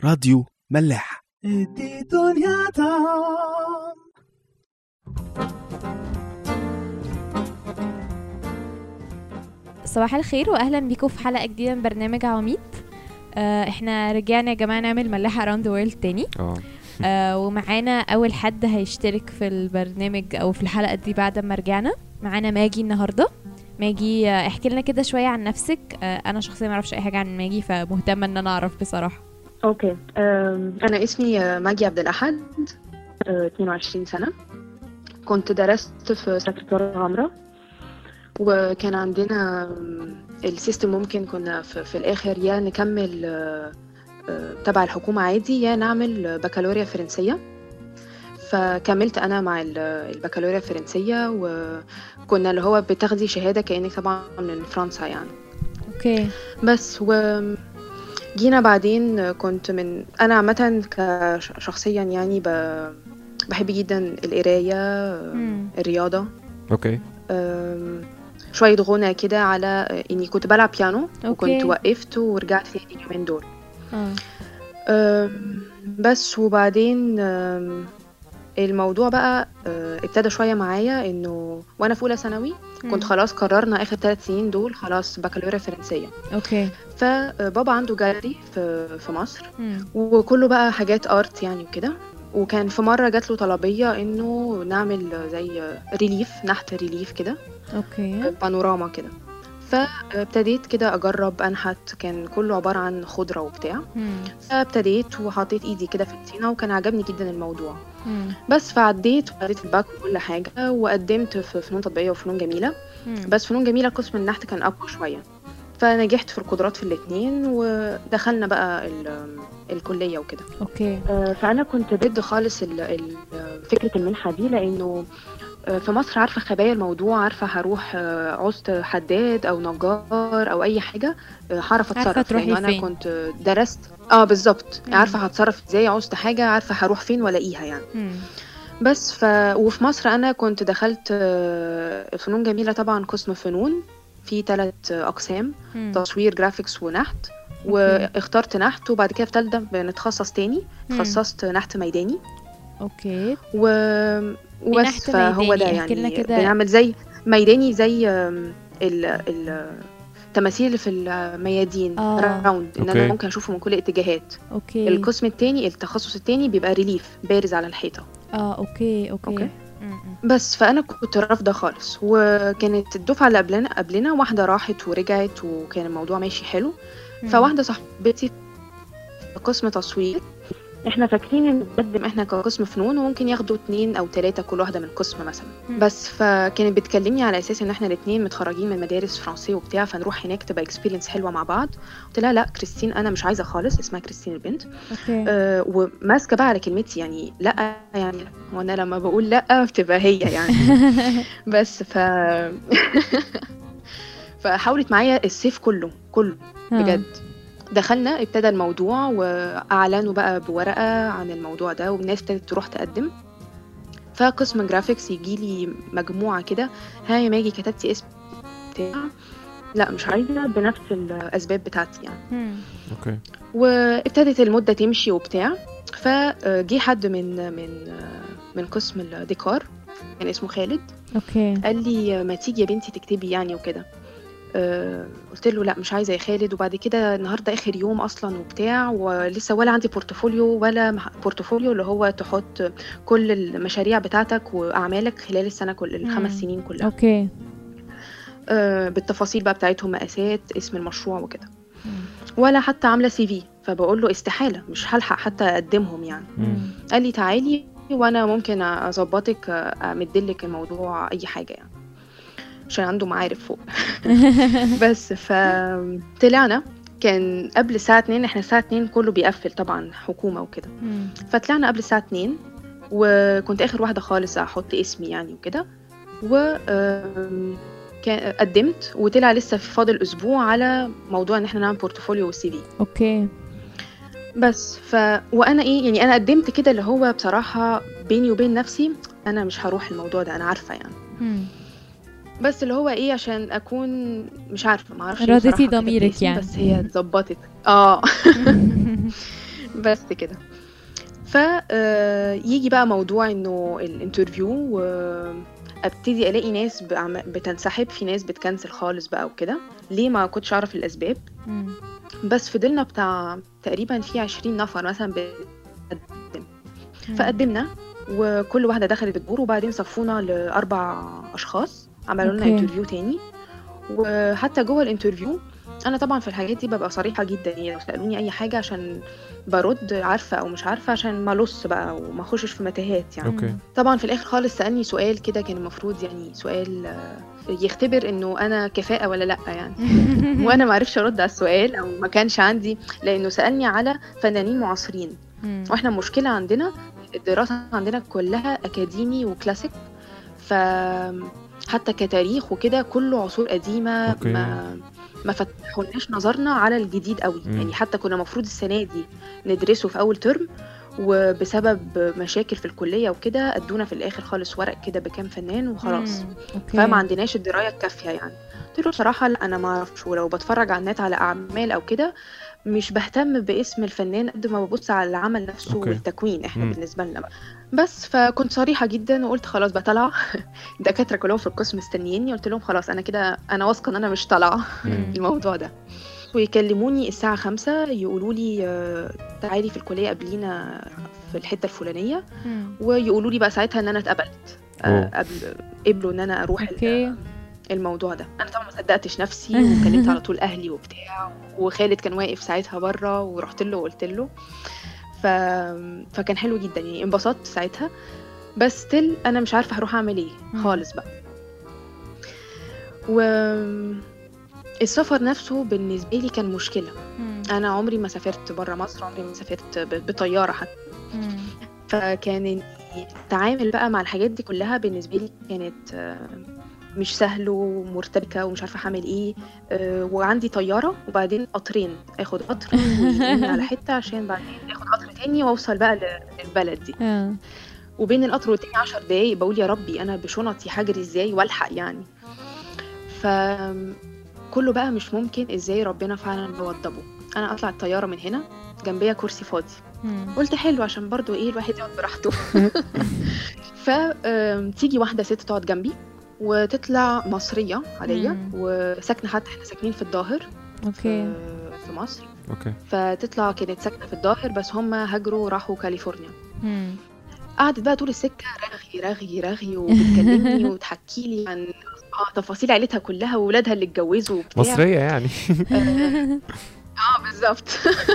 راديو ملاح ادي دنيا طعم صباح الخير واهلا بيكم في حلقه جديده من برنامج عواميد آه احنا رجعنا يا جماعه نعمل ملاحه اراوند ذا وورلد تاني اه آه ومعانا اول حد هيشترك في البرنامج او في الحلقه دي بعد ما رجعنا معانا ماجي النهارده ماجي آه، احكي لنا كده شويه عن نفسك آه انا شخصيا ما اعرفش اي حاجه عن ماجي فمهتمه ان انا اعرف بصراحه اوكي أم، انا اسمي آه، ماجي عبد الاحد آه، 22 سنه كنت درست في سكرتيرة عمرة وكان عندنا آم، السيستم ممكن كنا في, في الاخر يا نكمل آه، آه، تبع الحكومة عادي يا نعمل بكالوريا فرنسية فكملت انا مع ال- البكالوريا الفرنسية وكنا اللي هو بتاخدي شهادة كأنك طبعا من فرنسا يعني اوكي بس و جينا بعدين كنت من انا عامه كشخصيا يعني ب... بحب جدا القرايه مم. الرياضه اوكي أم، شويه غنى كده على اني كنت بلعب بيانو وكنت أوكي. وقفت ورجعت تاني اليومين دول اه أم، بس وبعدين أم، الموضوع بقى أه، ابتدى شويه معايا انه وانا في اولى ثانوي كنت مم. خلاص قررنا اخر ثلاث سنين دول خلاص بكالوريا فرنسيه اوكي فبابا عنده جاليري في في مصر مم. وكله بقى حاجات ارت يعني وكده وكان في مره جات له طلبيه انه نعمل زي ريليف نحت ريليف كده اوكي بانوراما كده فابتديت كده اجرب انحت كان كله عباره عن خضره وبتاع مم. فابتديت وحطيت ايدي كده في الطينه وكان عجبني جدا الموضوع مم. بس فعديت وقريت الباك وكل حاجه وقدمت في فنون تطبيقيه وفنون جميله مم. بس فنون جميله قسم النحت كان اقوى شويه فنجحت في القدرات في الاثنين ودخلنا بقى ال- الكليه وكده اوكي فانا كنت ضد خالص ال- ال- فكره المنحه دي لانه آه، في مصر عارفه خبايا الموضوع عارفه هروح آه، عوزت حداد او نجار او اي حاجه آه، هعرف عارفة اتصرف تروحي لانه انا فين. كنت درست اه بالظبط مم. عارفه هتصرف ازاي عوزت حاجه عارفه هروح فين والاقيها يعني مم. بس ف وفي مصر انا كنت دخلت آه، فنون جميله طبعا قسم فنون في ثلاث اقسام مم. تصوير جرافيكس ونحت واخترت نحت وبعد كده في تالتة بنتخصص تاني مم. تخصصت نحت ميداني اوكي و... وبس نحت فهو ده ميداني؟ احكي لنا يعني كده. بنعمل زي ميداني زي آم، ال ال التماثيل اللي في الميادين آه. راوند ان أوكي. انا ممكن اشوفه من كل اتجاهات اوكي القسم التاني التخصص التاني بيبقى ريليف بارز على الحيطه اه اوكي اوكي, أوكي. مم. بس فانا كنت رافضه خالص وكانت الدفعه اللي قبلنا قبلنا واحده راحت ورجعت وكان الموضوع ماشي حلو مم. فواحده صاحبتي في قسم تصوير احنا فاكرين ان نقدم احنا كقسم فنون وممكن ياخدوا اتنين او تلاتة كل واحده من قسم مثلا مم. بس فكانت بتكلمني على اساس ان احنا الاتنين متخرجين من مدارس فرنسيه وبتاع فنروح هناك تبقى اكسبيرينس حلوه مع بعض قلت لها لا كريستين انا مش عايزه خالص اسمها كريستين البنت اوكي أه وماسكه بقى على كلمتي يعني لا يعني وانا لما بقول لا بتبقى هي يعني بس ف فحاولت معايا الصيف كله كله آه. بجد دخلنا ابتدى الموضوع واعلنوا بقى بورقه عن الموضوع ده والناس ابتدت تروح تقدم فقسم جرافيكس يجي لي مجموعه كده ها يا ماجي كتبتي اسم بتاع لا مش عايزه بنفس الاسباب بتاعتي يعني مم. اوكي وابتدت المدة تمشي وبتاع فجي حد من من من قسم الديكور كان اسمه خالد اوكي قال لي ما تيجي يا بنتي تكتبي يعني وكده آه، قلت له لا مش عايزه يا خالد وبعد كده النهارده اخر يوم اصلا وبتاع ولسه ولا عندي بورتفوليو ولا مح- بورتفوليو اللي هو تحط كل المشاريع بتاعتك واعمالك خلال السنه كل الخمس مم. سنين كلها اوكي آه، بالتفاصيل بقى بتاعتهم مقاسات اسم المشروع وكده مم. ولا حتى عامله سي في فبقول له استحاله مش هلحق حتى اقدمهم يعني مم. قال لي تعالي وانا ممكن اظبطك امدلك الموضوع اي حاجه يعني عشان عنده معارف فوق بس فطلعنا كان قبل الساعة 2 احنا الساعة 2 كله بيقفل طبعا حكومة وكده مم. فطلعنا قبل الساعة 2 وكنت آخر واحدة خالص أحط اسمي يعني وكده و آم، كان- قدمت وطلع لسه في فاضل أسبوع على موضوع إن احنا نعمل بورتفوليو والسي في اوكي بس ف وانا ايه يعني انا قدمت كده اللي هو بصراحه بيني وبين نفسي انا مش هروح الموضوع ده انا عارفه يعني مم. بس اللي هو ايه عشان اكون مش عارفه ما اعرفش راضيتي ضميرك يعني. بس هي اتظبطت اه بس كده فيجي بقى موضوع انه الانترفيو وابتدي الاقي ناس بعم- بتنسحب في ناس بتكنسل خالص بقى وكده ليه ما كنتش اعرف الاسباب مم. بس فضلنا بتاع تقريبا في 20 نفر مثلا بنقدم مم. فقدمنا وكل واحده دخلت بتدور وبعدين صفونا لاربع اشخاص عملوا لنا أوكي. انترفيو تاني وحتى جوه الانترفيو انا طبعا في الحاجات دي ببقى صريحه جدا يعني لو سالوني اي حاجه عشان برد عارفه او مش عارفه عشان ما لص بقى وما اخشش في متاهات يعني اوكي طبعا في الاخر خالص سالني سؤال كده كان المفروض يعني سؤال آه، يختبر انه انا كفاءه ولا لا يعني وانا ما عرفش ارد على السؤال او ما كانش عندي لانه سالني على فنانين معاصرين مم. واحنا المشكله عندنا الدراسه عندنا كلها اكاديمي وكلاسيك ف حتى كتاريخ وكده كله عصور قديمه أوكي. ما ما فتحولناش نظرنا على الجديد قوي مم. يعني حتى كنا المفروض السنه دي ندرسه في اول ترم وبسبب مشاكل في الكليه وكده ادونا في الاخر خالص ورق كده بكام فنان وخلاص مم. اوكي فما عندناش الدرايه الكافيه يعني قلت له بصراحه لا انا ما اعرفش ولو بتفرج على النت على اعمال او كده مش بهتم باسم الفنان قد ما ببص على العمل نفسه أوكي. والتكوين احنا مم. بالنسبه لنا بقى. بس فكنت صريحه جدا وقلت خلاص بطلع الدكاتره كلهم في القسم مستنييني قلت لهم خلاص انا كده انا واثقه ان انا مش طالعه مم. الموضوع ده ويكلموني الساعة خمسة يقولوا لي آه، تعالي في الكلية قبلينا في الحتة الفلانية مم. ويقولوا لي بقى ساعتها ان انا اتقبلت آه، أوه. قبل قبلوا ان انا اروح ال- اوكي الموضوع ده انا طبعا ما صدقتش نفسي وكلمت على طول اهلي وبتاع وخالد كان واقف ساعتها بره ورحت له وقلت له ف... فكان حلو جدا يعني انبسطت ساعتها بس تل انا مش عارفه هروح اعمل ايه مم. خالص بقى و السفر نفسه بالنسبه لي كان مشكله مم. انا عمري ما سافرت بره مصر عمري ما سافرت ب- بطياره حتى مم. فكان إني التعامل بقى مع الحاجات دي كلها بالنسبه لي كانت آه، مش سهل ومرتبكه ومش عارفه هعمل ايه آه، وعندي طياره وبعدين قطرين اخد قطر وينقلني على حته عشان بعدين اخد قطر تاني واوصل بقى ل- للبلد دي اه وبين القطر والتاني عشر دقايق بقول يا ربي انا بشنطي هجري ازاي والحق يعني ف كله بقى مش ممكن ازاي ربنا فعلا بيوضبه انا اطلع الطياره من هنا جنبيا كرسي فاضي مم. قلت حلو عشان برضو ايه الواحد يقعد براحته فتيجي واحده ست تقعد جنبي وتطلع مصريه عاديه مم. وساكنه حتى احنا ساكنين في الظاهر اوكي في في مصر اوكي فتطلع كانت ساكنه في الظاهر بس هم هاجروا راحوا كاليفورنيا مم. قعدت بقى طول السكه رغي رغي رغي وبتكلمني وتحكي لي عن اه تفاصيل عيلتها كلها واولادها اللي اتجوزوا وبتاع مصريه يعني اه بالظبط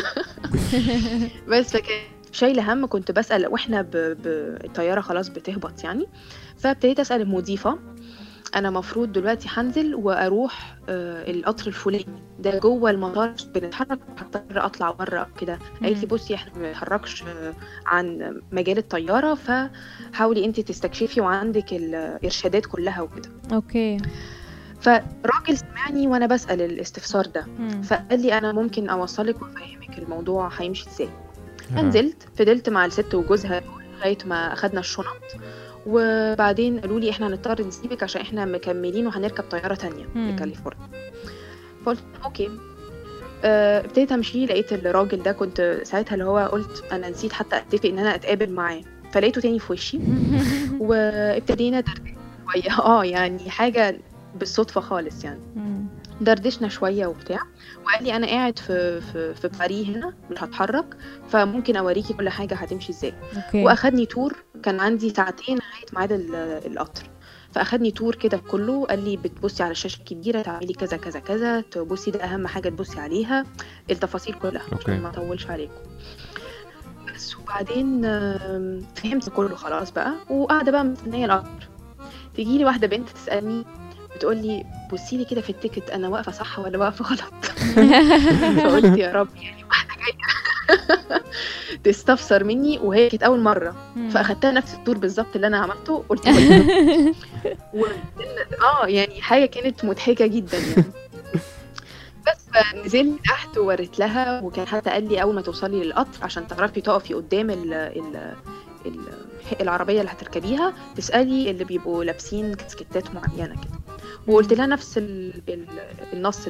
بس فكان شايله هم كنت بسال واحنا ب... ب... الطياره خلاص بتهبط يعني فابتديت اسال المضيفه انا مفروض دلوقتي هنزل واروح آه القطر الفلاني ده جوه المطار بنتحرك هضطر اطلع بره او كده قالت لي مم. بصي احنا ما بنتحركش آه، عن مجال الطياره فحاولي انت تستكشفي وعندك الارشادات كلها وكده اوكي فراجل سمعني وانا بسال الاستفسار ده مم. فقال لي انا ممكن اوصلك وافهمك الموضوع هيمشي ازاي آه. فنزلت فضلت مع الست وجوزها لغايه ما اخدنا الشنط وبعدين قالوا لي احنا هنضطر نسيبك عشان احنا مكملين وهنركب طياره تانية مم. لكاليفورنيا فقلت اوكي آه، ابتديت امشي لقيت الراجل ده كنت ساعتها اللي هو قلت انا نسيت حتى اتفق ان انا اتقابل معاه فلقيته تاني في وشي وابتدينا دردشة شويه اه يعني حاجه بالصدفه خالص يعني مم. دردشنا شويه وبتاع وقال لي انا قاعد في في في باريس هنا مش هتحرك فممكن اوريكي كل حاجه هتمشي ازاي اوكي واخدني تور كان عندي ساعتين لغايه ميعاد ال- القطر فاخدني تور كده كله قال لي بتبصي على الشاشه الكبيره تعملي كذا كذا كذا تبصي ده اهم حاجه تبصي عليها التفاصيل كلها أوكي. عشان ما اطولش عليكم بس وبعدين آم، فهمت كله خلاص بقى وقاعده بقى مستنيه القطر تيجي لي واحده بنت تسالني بتقول لي بصي لي كده في التيكت انا واقفه صح ولا واقفه غلط فقلت يا رب يعني واحده جايه تستفسر مني وهي كانت اول مره مم. فاخدتها نفس التور بالظبط اللي انا عملته قلت كويس. و... اه يعني حاجه كانت مضحكه جدا يعني بس فنزلت تحت ووريت لها وكان حتى قال لي اول ما توصلي للقطر عشان تعرفي تقفي قدام ال ال ال العربيه اللي هتركبيها تسالي اللي بيبقوا لابسين كسكتات معينه كده وقلت لها نفس ال ال النص ده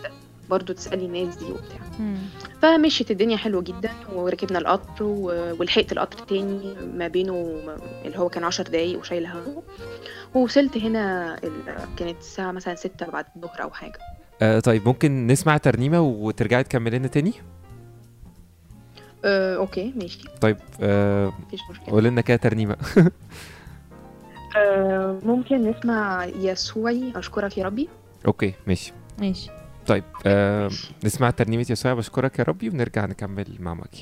برضو تسالي الناس دي وبتاع مم. فمشيت الدنيا حلوة جدا وركبنا القطر و- ولحقت القطر تاني ما بينه وما- اللي هو كان عشر دقايق وشايل همه ووصلت هنا ال- كانت الساعة مثلا ستة بعد الظهر أو حاجة آه طيب ممكن نسمع ترنيمه وترجعي تكملي لنا تاني أه أوكي ماشي طيب آه مفيش مشكلة قول لنا كده ترنيمه أه ممكن نسمع يسوعي أشكرك يا ربي اوكي ماشي ماشي طيب آه نسمع ترنيمه يسوع بشكرك يا ربي ونرجع نكمل مع ماجي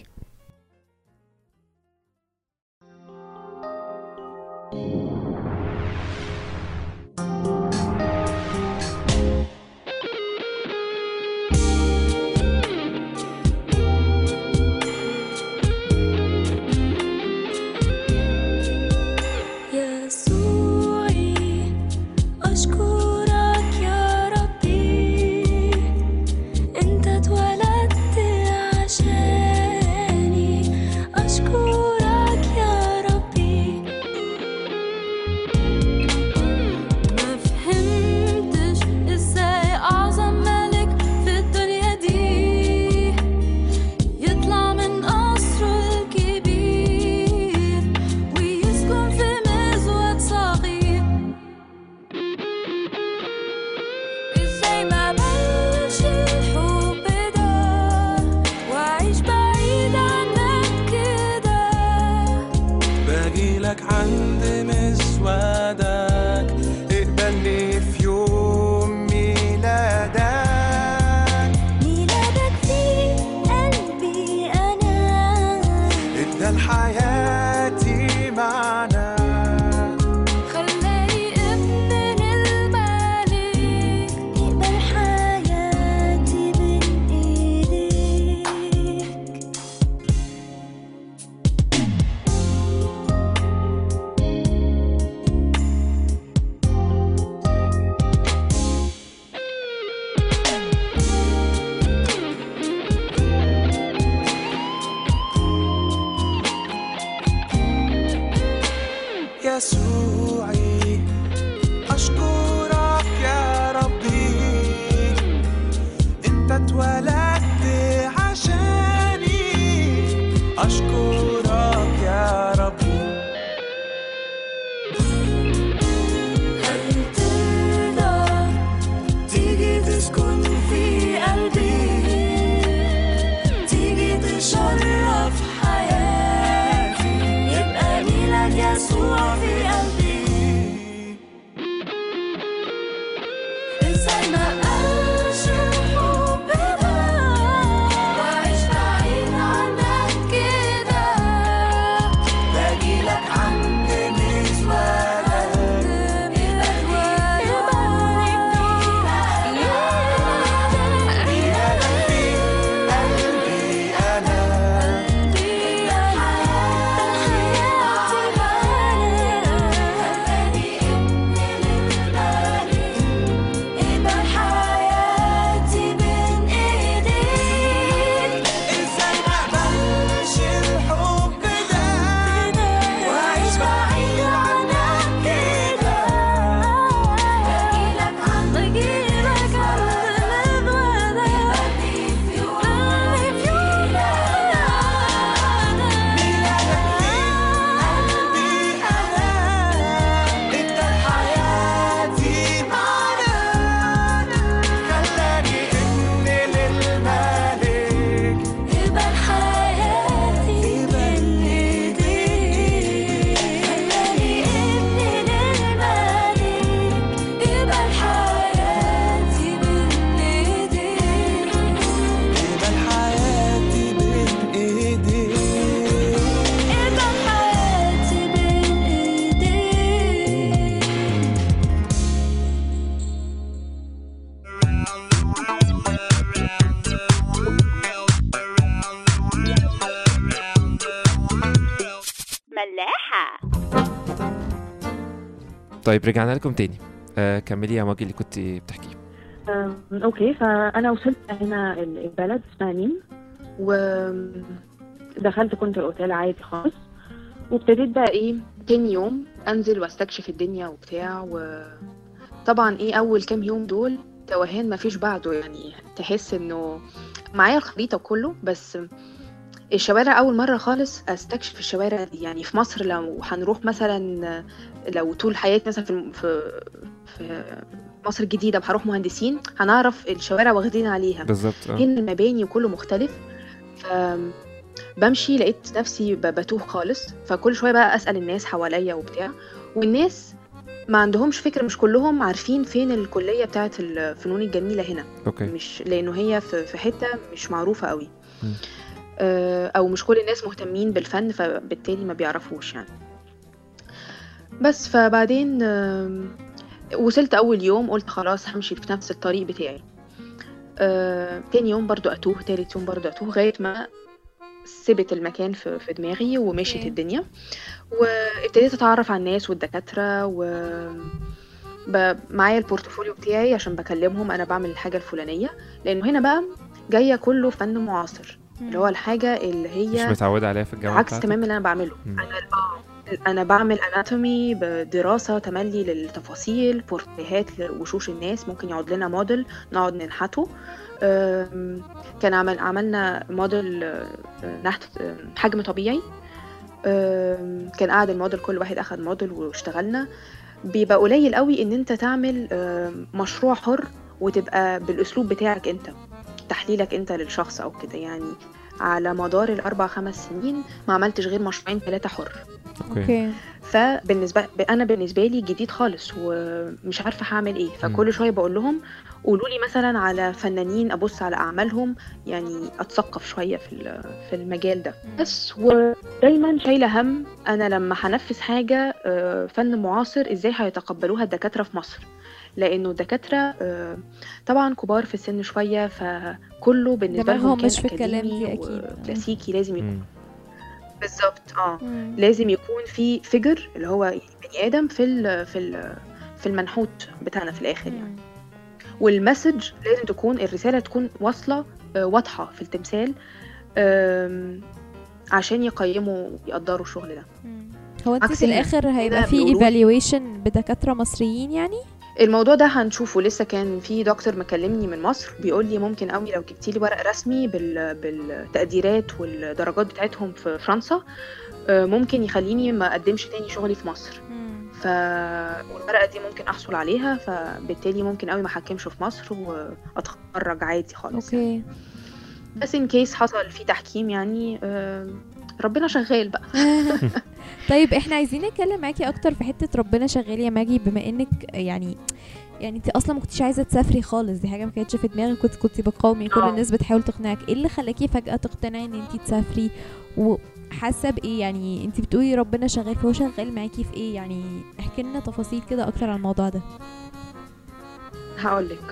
يسوعي أشكرك يا ربي أنت اتولدت عشاني أشكرك يا ربي ما فهمتش إزاي أعظم ملك في الدنيا دي يطلع من قصره الكبير ويسكن في مزود صغير ازاي ما بلش الحب ده واعيش بعيد عنك كده باجيلك عند مسودك اقبلني في يوم ميلادك ميلادك في قلبي انا ادى لحياتي معنى خلاني ابن الملك اقبل حياتي بين ايديك يسوعي أشكرك يا ربي أنت اتولدت عشاني أشكرك يا ربي هل تقدر تيجي تسكن في قلبي تيجي تشرف حياتي يبقى ميلاد يسوع في قلبي ازاي ما قالش الحب ده واعيش بعيد عنك كده باجيلك عند قلبي أنا إزاي ما أقبلش الحب ده وأعيش بعيد عنك كده بجيلك عند بجيلك عند مدودك في يوم قلبي أنا أنت حياتي معنا خلاني ابن للملك يبقى حياتي بين ايديك خلاني ابن للملك يبقى حياتي بين ايديك يبقى حياتي بين إيديك يبقى حياتي بين ايديك ملاحة طيب رجعنا لكم تاني آه كملي يا ماجي اللي كنت بتحكيه أم، اوكي فانا وصلت هنا ال- البلد اسمها نيم ودخلت كنت الاوتيل عادي خالص وابتديت بقى ايه تاني يوم انزل واستكشف الدنيا وبتاع وطبعا ايه اول كام يوم دول توهان ما فيش بعده يعني تحس انه معايا الخريطة كله بس الشوارع أول مرة خالص أستكشف الشوارع دي يعني في مصر لو هنروح مثلا لو طول حياتي مثلا في في في مصر الجديدة هروح مهندسين هنعرف الشوارع واخدين عليها بالظبط اه هنا المباني وكله مختلف ف بمشي لقيت نفسي ب- بتوه خالص فكل شويه بقى اسال الناس حواليا وبتاع والناس ما عندهمش فكره مش كلهم عارفين فين الكليه بتاعه الفنون الجميله هنا اوكي مش لانه هي في في حته مش معروفه قوي مم. آه، او مش كل الناس مهتمين بالفن فبالتالي ما بيعرفوش يعني بس فبعدين آم، وصلت اول يوم قلت خلاص همشي في نفس الطريق بتاعي آه، تاني يوم برضو اتوه تالت يوم برضو اتوه لغايه ما سبت المكان في, في دماغي ومشيت اوكي. الدنيا وابتديت اتعرف على الناس والدكاتره و ب... معايا البورتفوليو بتاعي عشان بكلمهم انا بعمل الحاجه الفلانيه لانه هنا بقى جايه كله فن معاصر اللي هو الحاجه اللي مش هي متعودة عليها في الجامعة عكس بتاعتك تماما اللي انا بعمله مم. انا اه انا بعمل اناتومي بدراسه تملي للتفاصيل بورتريهات لوشوش الناس ممكن يقعد لنا موديل نقعد ننحته أم، كان عمل عملنا موديل آه، نحت آه، حجم طبيعي أم، كان قاعد الموديل كل واحد اخد موديل واشتغلنا بيبقى قليل قوي ان انت تعمل آم، مشروع حر وتبقى بالاسلوب بتاعك انت تحليلك انت للشخص او كده يعني على مدار الاربع خمس سنين ما عملتش غير مشروعين ثلاثه حر اوكي اوكي فبالنسبه انا بالنسبه لي جديد خالص ومش عارفه هعمل ايه فكل شويه بقول لهم قولوا لي مثلا على فنانين ابص على اعمالهم يعني اتثقف شويه في ال- في المجال ده بس ودايما شايله هم انا لما هنفذ حاجه آه، فن معاصر ازاي هيتقبلوها الدكاتره في مصر لانه الدكاتره آه، طبعا كبار في السن شويه فكله بالنسبه لهم دماغهم كان مش في الكلام دي أكاديمي أكيد. وكلاسيكي لازم يكون مم. بالظبط اه مم. لازم يكون في فيجر اللي هو بني ادم في ال في ال في المنحوت بتاعنا في الاخر يعني مم. والمسج لازم تكون الرساله تكون واصله آه، واضحه في التمثال آم، عشان يقيموا ويقدروا الشغل ده مم. هو انت عكس في هنا. الاخر هيبقى هنا في بيقولوا- evaluation بدكاتره مصريين يعني الموضوع ده هنشوفه لسه كان في دكتور مكلمني من مصر بيقول لي ممكن قوي لو جبتي لي ورق رسمي بال... بالتقديرات والدرجات بتاعتهم في فرنسا آه، ممكن يخليني ما اقدمش تاني شغلي في مصر ف والورقه دي ممكن احصل عليها فبالتالي ممكن قوي ما احكمش في مصر واتخرج عادي خالص اوكي بس ان كيس حصل في تحكيم يعني آه، ربنا شغال بقى طيب احنا عايزين نتكلم معاكي اكتر في حته ربنا شغال يا ماجي بما انك يعني يعني انت اصلا ما كنتيش عايزه تسافري خالص دي حاجه ما كانتش في دماغك كنت كنت بتقاومي كل آه. الناس بتحاول تقنعك ايه اللي خلاكي فجاه تقتنعي ان انت تسافري وحاسه بايه يعني انت بتقولي ربنا شغال فهو شغال معاكي في ايه يعني احكي لنا تفاصيل كده اكتر عن الموضوع ده هقول لك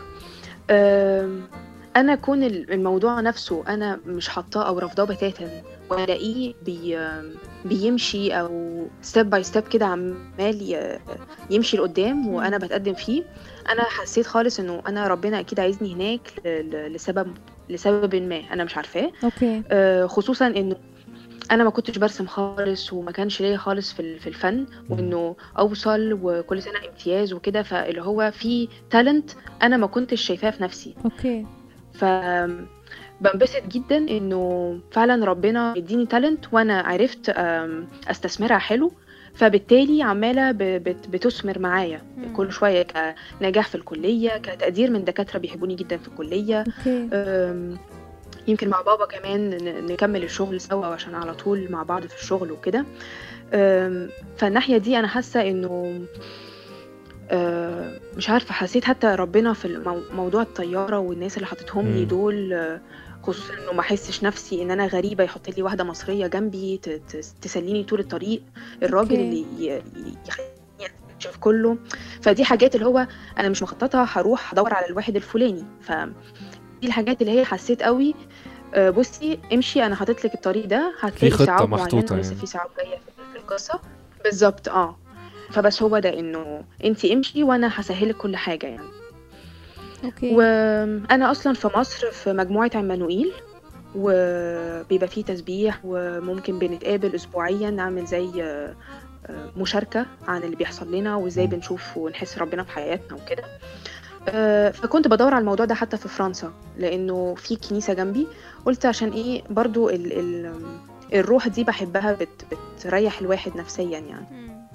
انا كون ال- الموضوع نفسه انا مش حاطاه او رافضاه بتاتا والاقيه بي بيمشي او ستيب باي ستيب كده عمال ي- يمشي لقدام وانا بتقدم فيه انا حسيت خالص انه انا ربنا اكيد عايزني هناك ل- ل- لسبب لسبب ما انا مش عارفاه اوكي آه، خصوصا انه انا ما كنتش برسم خالص وما كانش ليا خالص في ال- في الفن وانه اوصل وكل سنه امتياز وكده فاللي هو في تالنت انا ما كنتش شايفاه في نفسي اوكي ف بنبسط جدا انه فعلا ربنا يديني تالنت وانا عرفت أم، استثمرها حلو فبالتالي عماله ب- بت- بتثمر معايا مم. كل شويه كنجاح في الكليه كتقدير من دكاتره بيحبوني جدا في الكليه اوكي أم، يمكن مع بابا كمان ن- نكمل الشغل سوا عشان على طول مع بعض في الشغل وكده أم، فالناحية دي أنا حاسة إنه أه، مش عارفة حسيت حتى ربنا في المو- موضوع الطيارة والناس اللي حطتهم لي مم. دول أه، خصوصا إنه ما أحسش نفسي إن أنا غريبة يحط لي واحدة مصرية جنبي ت- ت- تسليني طول الطريق الراجل أوكي. اللي ي- ي- يخليني أكتشف كله فدي حاجات اللي هو أنا مش مخططة هروح أدور على الواحد الفلاني ف دي الحاجات اللي هي حسيت قوي آه، بصي امشي انا حاطط لك الطريق ده هتلاقي خطة صعاب محطوطة معينه لسه يعني. في صعاب جايه في- في القصه بالظبط اه فبس هو ده انه انت امشي وانا هسهلك كل حاجه يعني اوكي وانا اصلا في مصر في مجموعه عمانوئيل وبيبقى فيه تسبيح وممكن بنتقابل اسبوعيا نعمل زي آه، آه، مشاركه عن اللي بيحصل لنا وازاي مم. بنشوف ونحس ربنا في حياتنا وكده آه، فكنت بدور على الموضوع ده حتى في فرنسا لانه في كنيسه جنبي قلت عشان ايه برضو ال ال الروح دي بحبها بت بتريح الواحد نفسيا يعني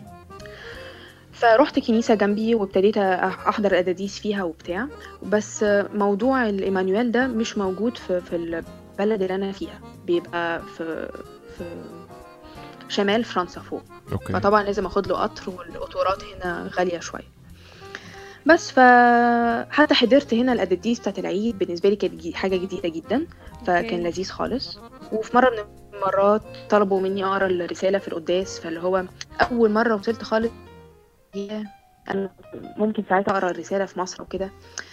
فروحت كنيسة جنبي وابتديت أح- أحضر الأداديس فيها وبتاع بس موضوع الإيمانويل ده مش موجود في, في البلد اللي أنا فيها بيبقى في, في شمال فرنسا فوق اوكي فطبعا لازم اخد له قطر والقطورات هنا غاليه شويه بس ف حتى حضرت هنا الاداديس بتاعت العيد بالنسبه لي كانت جي- حاجه جديده جدا فكان أوكي. لذيذ خالص وفي مره من المرات طلبوا مني اقرا الرساله في القداس فاللي هو اول مره وصلت خالص هي انا ممكن ساعتها اقرا الرساله في مصر وكده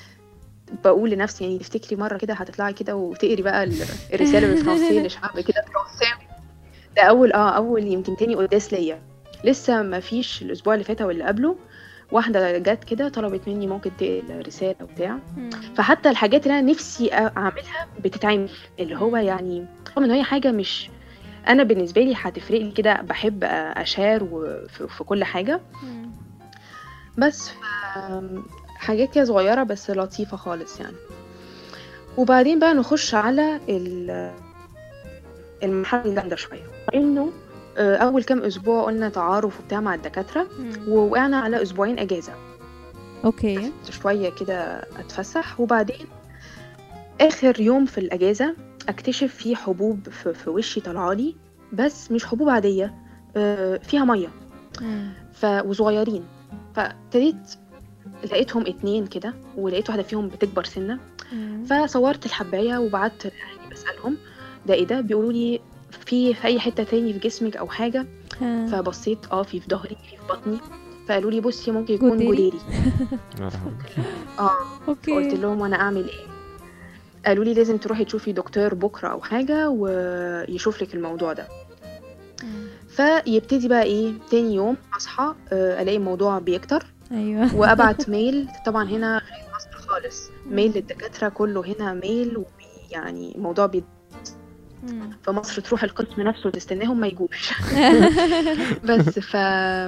بقول لنفسي يعني تفتكري مره كده هتطلعي كده وتقري بقى ال- الرساله بالفرنسيه لشعب كده فرنساوي ده اول اه اول يمكن تاني قداس ليا لسه ما فيش الاسبوع اللي فات او اللي قبله واحده جت كده طلبت مني ممكن تقري الرساله وبتاع مم. فحتى الحاجات اللي انا نفسي اعملها بتتعمل اللي هو يعني رغم ان هي حاجه مش انا بالنسبه لي هتفرق لي كده بحب اشار وفي في كل حاجه مم. بس ف- حاجات كده صغيره بس لطيفه خالص يعني وبعدين بقى نخش على ال- المرحله الجامده شويه انه آه، اول كام اسبوع قلنا تعارف وبتاع مع الدكاتره مم. ووقعنا على اسبوعين اجازه اوكي شويه كده اتفسح وبعدين اخر يوم في الاجازه اكتشف في حبوب في, في وشي طالعالي بس مش حبوب عاديه آه، فيها ميه مم. ف... وصغيرين فابتديت لقيتهم اتنين كده ولقيت واحده فيهم بتكبر سنه مم. فصورت الحبايه وبعت لاهلي بسالهم ده ايه ده بيقولوا لي في في اي حته تاني في جسمك او حاجه ها. فبصيت اه في في ظهري في في بطني فقالوا لي بصي ممكن يكون جدري؟ جديري يا لهوي. اه اوكي قلت لهم وانا اعمل ايه قالوا لي لازم تروحي تشوفي دكتور بكره او حاجه ويشوف لك الموضوع ده مم. فيبتدي بقى ايه تاني يوم اصحى آه، الاقي الموضوع بيكتر ايوه وابعت ميل طبعا هنا غير مصر خالص ميل للدكاتره كله هنا ميل ويعني الموضوع بي مم. في مصر تروح القسم نفسه وتستناهم ما يجوش بس ف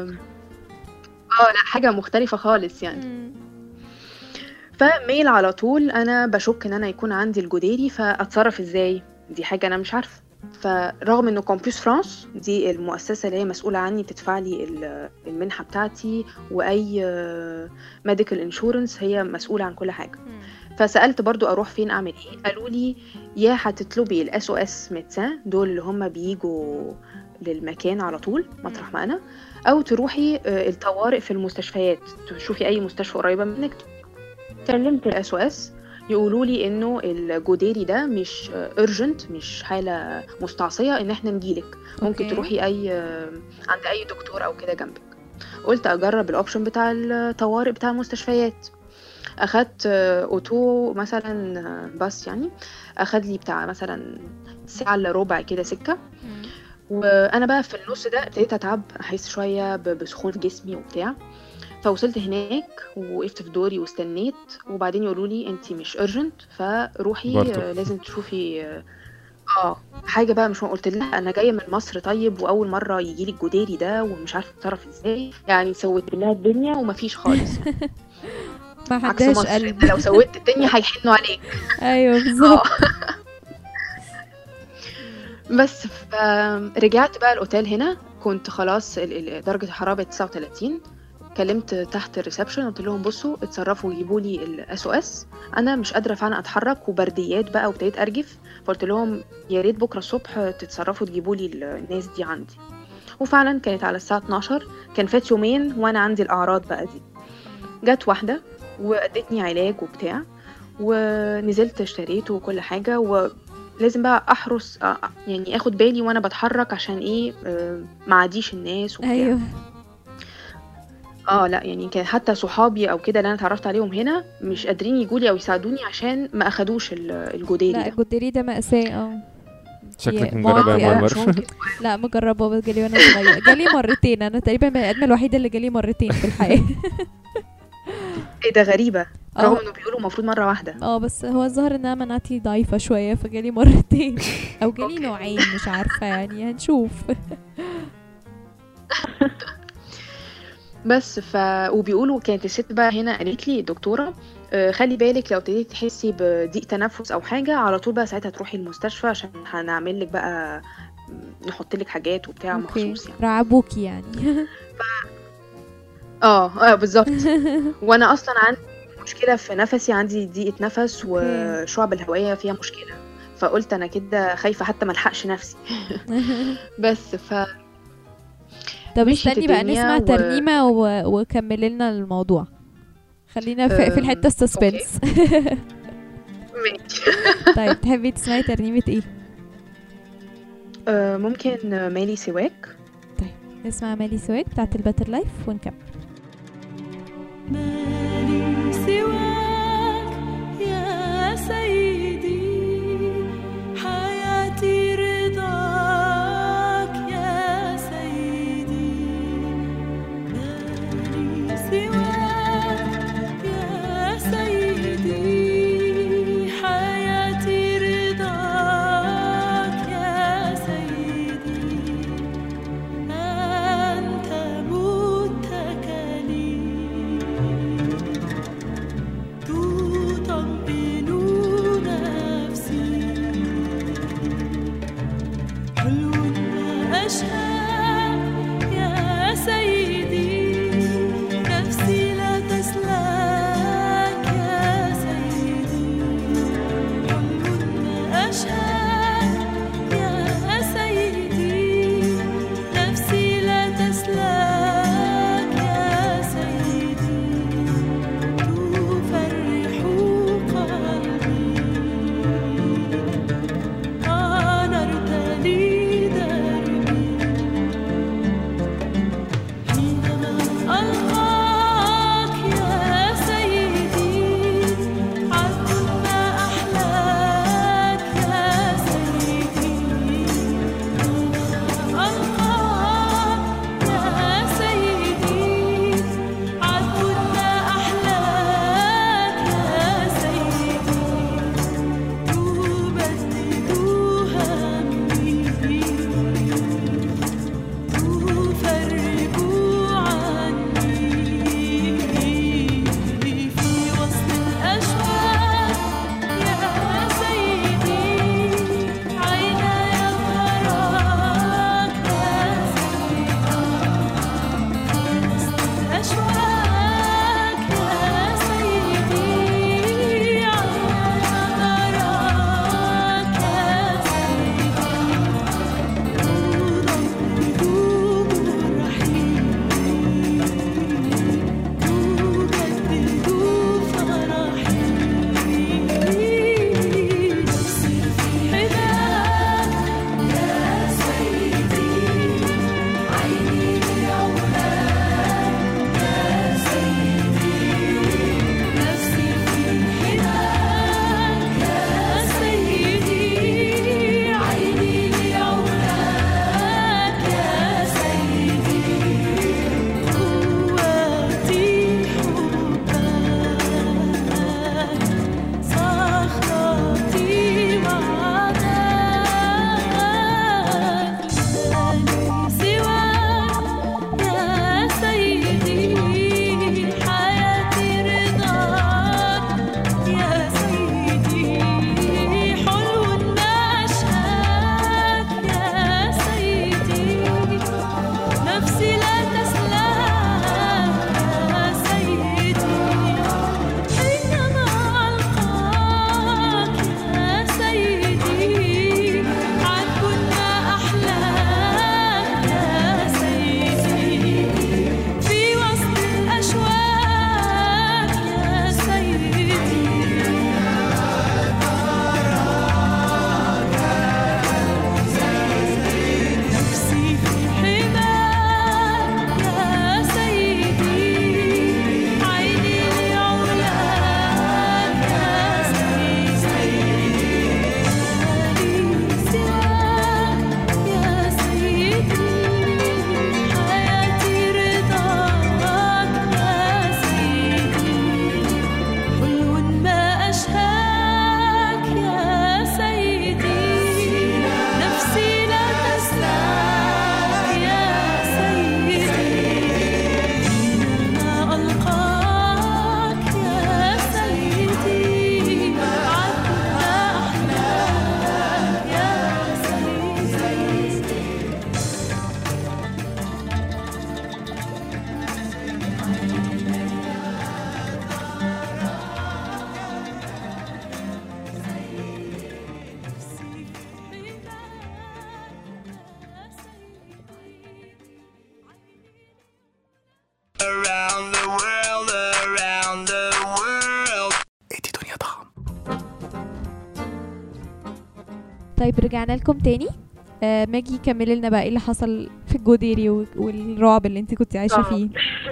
اه لا حاجه مختلفه خالص يعني مم. فميل على طول انا بشك ان انا يكون عندي الجديري فاتصرف ازاي دي حاجه انا مش عارفه فرغم انه كومبيوس فرانس دي المؤسسه اللي هي مسؤوله عني بتدفع لي ال- المنحه بتاعتي واي ميديكال انشورنس هي مسؤوله عن كل حاجه مم. فسالت برضو اروح فين اعمل ايه قالوا لي يا هتطلبي الاس او اس ميدسان دول اللي هم بيجوا للمكان على طول مطرح ما انا او تروحي آه، الطوارئ في المستشفيات تشوفي اي مستشفى قريبه منك كلمت الاس او اس يقولوا لي انه الجديري ده مش ارجنت مش حاله مستعصيه ان احنا نجيلك ممكن أوكي. تروحي اي آه، عند اي دكتور او كده جنبك قلت اجرب الاوبشن بتاع الطوارئ بتاع المستشفيات اخدت آه، اوتو مثلا آه، باص يعني اخد لي بتاع مثلا ساعه الا ربع كده سكه مم. وانا بقى في النص ده ابتديت اتعب احس شويه ب- بسخون في جسمي وبتاع فوصلت هناك ووقفت في دوري واستنيت وبعدين يقولوا لي انت مش ارجنت فروحي برضو. آه، لازم تشوفي اه آه، حاجه بقى مش قلت لها انا جايه من مصر طيب واول مره يجي لي الجديري ده ومش عارفه اتصرف ازاي يعني سويت لها الدنيا ومفيش خالص ما عكس حداش مصر قلب انت لو سويت الدنيا هيحنوا عليك ايوه بالظبط بس فرجعت بقى الاوتيل هنا كنت خلاص ال- ال- درجه الحراره بقت 39 كلمت تحت الريسبشن قلت لهم بصوا اتصرفوا وجيبوا لي الاس او اس انا مش قادره فعلا اتحرك وبرديات بقى وابتديت ارجف فقلت لهم يا ريت بكره الصبح تتصرفوا تجيبوا لي الناس دي عندي وفعلا كانت على الساعه 12 كان فات يومين وانا عندي الاعراض بقى دي جت واحده وادتني علاج وبتاع ونزلت اشتريته وكل حاجه و لازم بقى احرص آه، يعني اخد بالي وانا بتحرك عشان ايه آه، ما عاديش الناس وبتاع ايوه اه لا يعني كان حتى صحابي او كده اللي انا اتعرفت عليهم هنا مش قادرين يجولي او يساعدوني عشان ما اخدوش ال- الجديري لا ده الجدري ده مأساة اه شكلك يا- مجربة ماما يا يا مرمر مش ممكن لا مجربه بس جالي وانا صغير جالي مرتين انا تقريبا البني ادمه الوحيده اللي جالي مرتين في الحياه ايه ده غريبه رغم اه انه بيقولوا المفروض مره واحده اه بس هو الظاهر انها مناعتي ضعيفه شويه فجالي مرتين او جالي أوكي. نوعين مش عارفه يعني هنشوف بس ف وبيقولوا كانت الست بقى هنا قالت لي الدكتوره آه، خلي بالك لو ابتديتي تحسي بضيق تنفس او حاجه على طول بقى ساعتها تروحي المستشفى عشان هنعمل لك بقى نحط لك حاجات وبتاع اوكي مخصوص يعني رعبوكي يعني اه اه بالظبط وانا اصلا عندي مشكله في نفسي عندي ضيقه نفس والشعب الهوائيه فيها مشكله فقلت انا كده خايفه حتى ما الحقش نفسي بس ف طب مشيت استني بقى الدنيا نسمع و- ترنيمة و... وكملي لنا الموضوع خلينا في, في أم، الحتة السسبنس ماشي طيب تحبي تسمعي ترنيمة ايه؟ آه، ممكن مالي سواك نسمع مالي سواك بتاعت الباتر لايف ونكمل مالي سواك يا سيدي حياتي رضاك يا سيدي مالي سواك يا سيدي حياتي رضاك يا سيدي أنت متكلي تطمئن نفسي حلو ما أشاء يا سيدي نفسي لا تسلك يا سيدي حلو ما أشاء يا سيدي نفسي لا تسلك يا سيدي تفرح قلبي أنرت لي دربي around the world, around the world. ادي دنيا طعم طيب رجعنا لكم تاني آه ماجي كملي لنا بقى ايه اللي حصل في الجوديري و- والرعب اللي انت كنت عايشه آه. فيه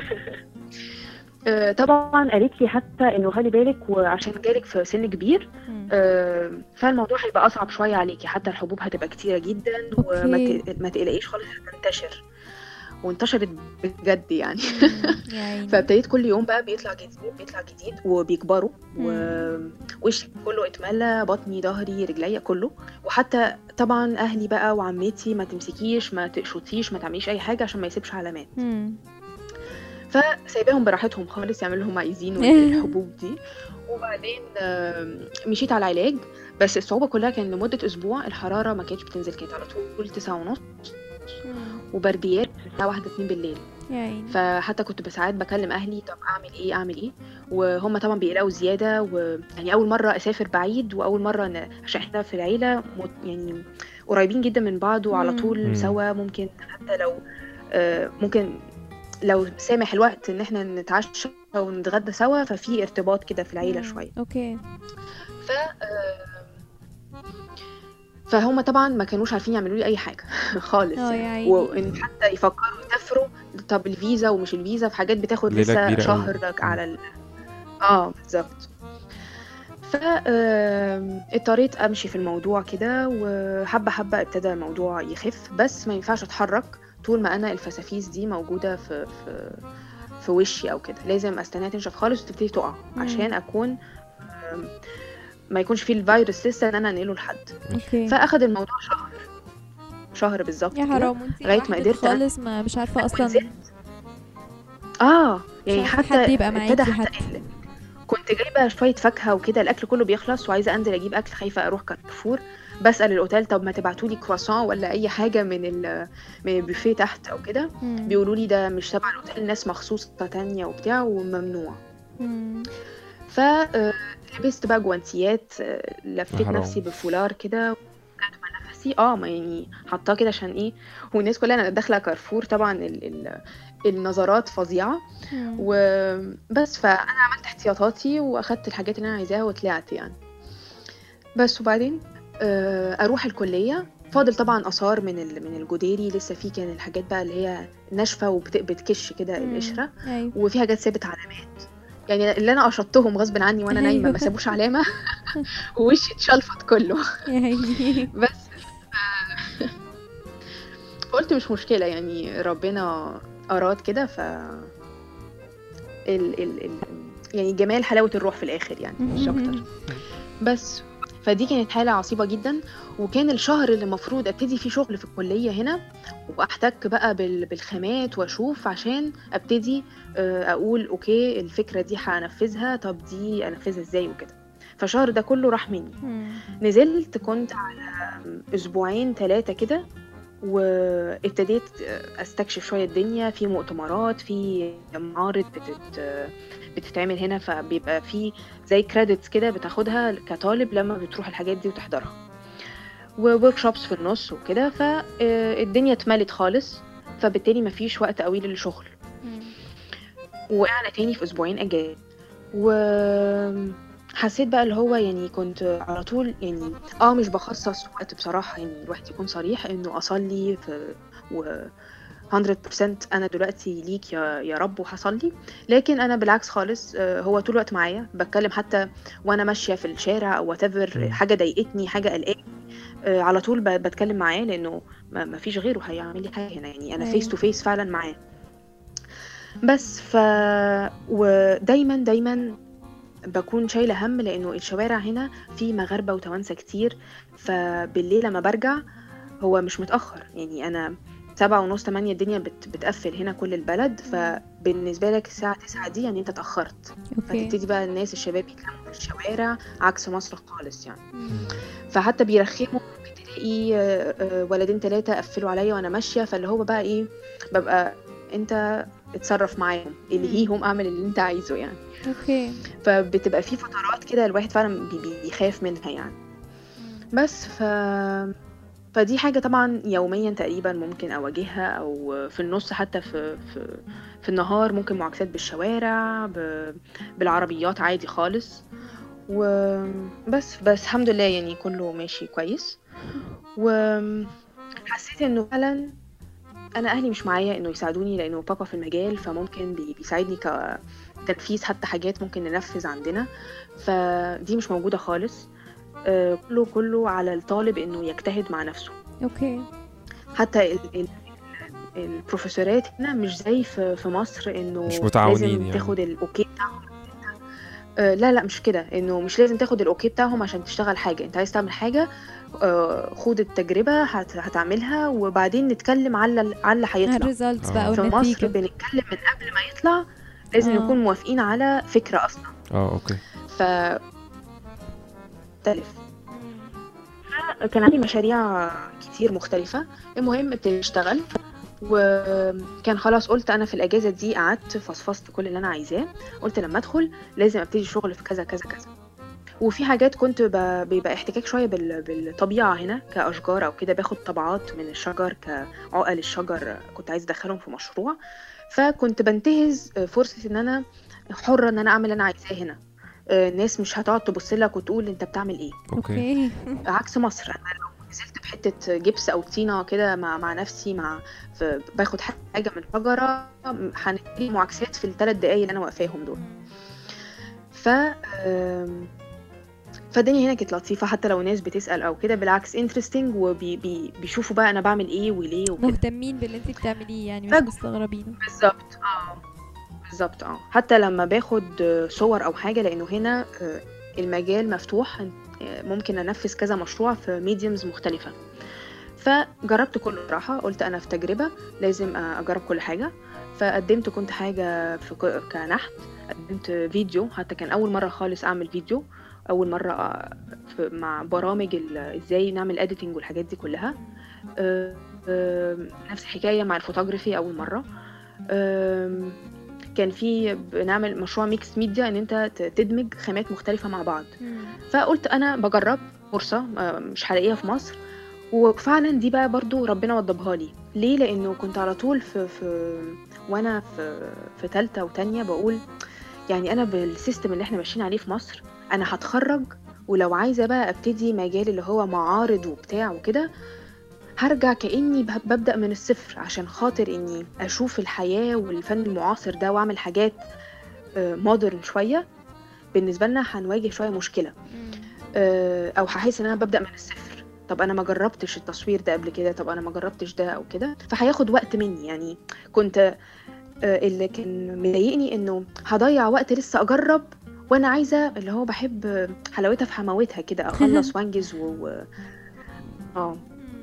آه، طبعا قالت لي حتى انه خلي بالك وعشان جالك في سن كبير مم. آه، فالموضوع هيبقى اصعب شويه عليكي حتى الحبوب هتبقى كتيره جدا وما أوكي. ت- ما تقلقيش خالص هتنتشر وانتشرت بجد يعني يا عيني. فابتديت كل يوم بقى بيطلع جديد بيطلع جديد وبيكبروا ووشي كله اتملى بطني ظهري رجليا كله وحتى طبعا اهلي بقى وعمتي ما تمسكيش ما تقشطيش ما تعمليش اي حاجه عشان ما يسيبش علامات مم. فسايباهم براحتهم خالص يعملوا اللي هم عايزينه الحبوب دي وبعدين آم، مشيت على العلاج بس الصعوبة كلها كان لمدة أسبوع الحرارة ما كانتش بتنزل كانت على طول تسعة ونص مم. وبرديات الساعة واحدة اتنين بالليل يا عيني فحتى كنت بساعات بكلم أهلي طب أعمل إيه أعمل إيه وهم طبعا بيقلقوا زيادة ويعني أول مرة أسافر بعيد وأول مرة ن... عشان إحنا في العيلة مت... يعني قريبين جدا من بعض وعلى مم. طول مم. سوا ممكن حتى لو آه، ممكن لو سامح الوقت ان احنا نتعشى ونتغدى سوا ففي ارتباط كده في العيله مم. شويه اوكي ف آه، فهم طبعا ما كانوش عارفين يعملوا لي اي حاجه خالص اه يا يعني عيني. وان حتى يفكروا يسافروا طب الفيزا ومش الفيزا في حاجات بتاخد ليلة لسه كبيرة شهر أوي. لك على ال... اه بالظبط ف آم، اضطريت امشي في الموضوع كده وحبه حبه ابتدى الموضوع يخف بس ما ينفعش اتحرك طول ما انا الفسافيس دي موجوده في في في وشي او كده لازم استناها تنشف خالص وتبتدي تقع مم. عشان اكون آم، ما يكونش فيه الفيروس لسه ان انا انقله لحد اوكي فاخد الموضوع شهر شهر بالظبط يا كده. حرام وانت لغاية ما لوحدك قدرت أ- خالص ما مش عارفه اصلا ونزلت. اه يعني مش عارفة حتى حد يبقى ابتدى معاكي حتى حتى. ال- كنت جايبه شويه فاكهه وكده الاكل كله بيخلص وعايزه انزل اجيب اكل خايفه اروح كارفور بسال الاوتيل طب ما تبعتوا لي كرواسون ولا اي حاجه من ال من البوفيه تحت او كده مم. بيقولوا لي ده مش تبع الاوتيل ناس مخصوصه تانية وبتاع وممنوع مم. فلبست بقى جوانتيات آه، لفيت حرام. نفسي بفولار كده وكاتمه نفسي اه ما يعني حطاه كده عشان ايه والناس كلها انا داخله كارفور طبعا ال ال النظرات فظيعه مم. وبس فانا عملت احتياطاتي واخدت الحاجات اللي انا عايزاها وطلعت يعني بس وبعدين آه، اروح الكليه فاضل طبعا اثار من ال- من الجديري لسه في كان الحاجات بقى اللي هي ناشفه وبتكش كده مم. القشره ايوه وفي حاجات سابت علامات يعني اللي انا قشطتهم غصب عني وانا نايمه أيوة. ما سابوش علامه ووشي اتشلفط كله يا عيني بس قلت مش مشكله يعني ربنا اراد كده ف ال... ال... ال... يعني جمال حلاوه الروح في الاخر يعني مش اكتر بس فدي كانت حالة عصيبة جدا وكان الشهر اللي المفروض ابتدي فيه شغل في الكلية هنا واحتك بقى بال- بالخامات واشوف عشان ابتدي آه، اقول اوكي الفكرة دي هنفذها طب دي انفذها ازاي وكده فالشهر ده كله راح مني مم. نزلت كنت على اسبوعين ثلاثة كده وابتديت استكشف شوية الدنيا في مؤتمرات في معارض بتت بتتعمل هنا فبيبقى في زي كريدتس كده بتاخدها كطالب لما بتروح الحاجات دي وتحضرها وورك شوبس في النص وكده فالدنيا اتملت خالص فبالتالي مفيش وقت قوي للشغل مم. وقعنا تاني في اسبوعين اجازه وحسيت بقى اللي هو يعني كنت على طول يعني اه مش بخصص وقت بصراحه يعني الواحد يكون صريح انه اصلي في و 100% انا دلوقتي ليك يا يا رب وهصلي لكن انا بالعكس خالص آه، هو طول الوقت معايا بتكلم حتى وانا ماشيه في الشارع او whatever مم. حاجه ضايقتني حاجه قلقاني آه، على طول ب- بتكلم معاه لانه ما ما فيش غيره هيعمل لي حاجه هنا يعني انا أيوة. فيس تو فيس فعلا معاه بس ف ودايما دايما بكون شايله هم لانه الشوارع هنا في مغاربه وتوانسه كتير فبالليل لما برجع هو مش متاخر يعني انا سبعة ونص تمانية الدنيا بت بتقفل هنا كل البلد فبالنسبة لك الساعة تسعة دي يعني انت اتأخرت اوكي فتبتدي بقى الناس الشباب يتلموا في الشوارع عكس مصر خالص يعني مم. فحتى بيرخموا ممكن تلاقي آه، آه، ولدين ثلاثة قفلوا عليا وانا ماشية فاللي هو بقى ايه ببقى انت اتصرف معاهم الهيهم اعمل اللي انت عايزه يعني اوكي فبتبقى في فترات كده الواحد فعلا بي- بيخاف منها يعني بس ف فدي حاجة طبعا يوميا تقريبا ممكن أواجهها أو في النص حتى في في في النهار ممكن معاكسات بالشوارع ب- بالعربيات عادي خالص وبس بس الحمد لله يعني كله ماشي كويس وحسيت انه فعلا انا اهلي مش معايا انه يساعدوني لانه بابا في المجال فممكن بي- بيساعدني كتنفيذ حتى حاجات ممكن ننفذ عندنا فدي مش موجودة خالص آه، كله كله على الطالب انه يجتهد مع نفسه اوكي حتى ال ال البروفيسورات هنا مش زي في في مصر انه مش متعاونين لازم يعني. تاخد الاوكي بتاعهم آه لا لا مش كده انه مش لازم تاخد الاوكي بتاعهم عشان تشتغل حاجه انت عايز تعمل حاجه آه خد التجربه هت هتعملها وبعدين نتكلم على على اللي هيطلع الريزلتس آه. بقى في مصر والنتيجة بنتكلم من قبل ما يطلع لازم آه. نكون موافقين على فكره اصلا اه اوكي ف مختلف كان عندي مشاريع كتير مختلفة المهم ابتديت اشتغل وكان خلاص قلت انا في الاجازة دي قعدت فصفصت كل اللي انا عايزاه قلت لما ادخل لازم ابتدي شغل في كذا كذا كذا وفي حاجات كنت ب- بيبقى احتكاك شوية بال- بالطبيعة هنا كأشجار أو كده باخد طبعات من الشجر كعقل الشجر كنت عايز أدخلهم في مشروع فكنت بنتهز فرصة إن أنا حرة إن أنا أعمل اللي أنا عايزاه هنا آه، الناس مش هتقعد تبص لك وتقول انت بتعمل ايه اوكي اوكي عكس مصر انا لو نزلت بحته جبس او طينه كده مع مع نفسي مع ف- باخد حاجه من شجره هنبتدي معاكسات في الثلاث دقايق اللي انا واقفاهم دول ف آم، فالدنيا هنا كانت لطيفه حتى لو ناس بتسال او كده بالعكس انترستنج وبيشوفوا بقى انا بعمل ايه وليه وكده مهتمين باللي انت بتعمليه يعني مش فج- مستغربينه بالظبط اه بالظبط اه حتى لما باخد آه، صور او حاجه لانه هنا آه، المجال مفتوح آه، ممكن انفذ كذا مشروع في ميديومز مختلفه فجربت كله بصراحه قلت انا في تجربه لازم آه، اجرب كل حاجه فقدمت كنت حاجه في ك- كنحت قدمت فيديو حتى كان اول مره خالص اعمل فيديو اول مره آه، في- مع برامج ال- ازاي نعمل اديتنج والحاجات دي كلها آه، آه، نفس الحكايه مع الفوتوغرافي اول مره آم، كان في بنعمل مشروع ميكس ميديا ان انت ت- تدمج خامات مختلفه مع بعض فقلت انا بجرب فرصه آه، مش هلاقيها في مصر وفعلا دي بقى برضو ربنا وضبها لي ليه لانه كنت على طول في في وانا في في ثالثه وتانية بقول يعني انا بالسيستم اللي احنا ماشيين عليه في مصر انا هتخرج ولو عايزه بقى ابتدي مجال اللي هو معارض وبتاع وكده هرجع كاني ب- ببدا من الصفر عشان خاطر اني اشوف الحياه والفن المعاصر ده واعمل حاجات مودرن شويه بالنسبه لنا هنواجه شويه مشكله آه، او هحس ان انا ببدا من الصفر طب انا ما جربتش التصوير ده قبل كده طب انا ما جربتش ده او كده فهياخد وقت مني يعني كنت آه، اللي كان مضايقني انه هضيع وقت لسه اجرب وانا عايزه اللي هو بحب حلاوتها في حماوتها كده اخلص وانجز و و- اه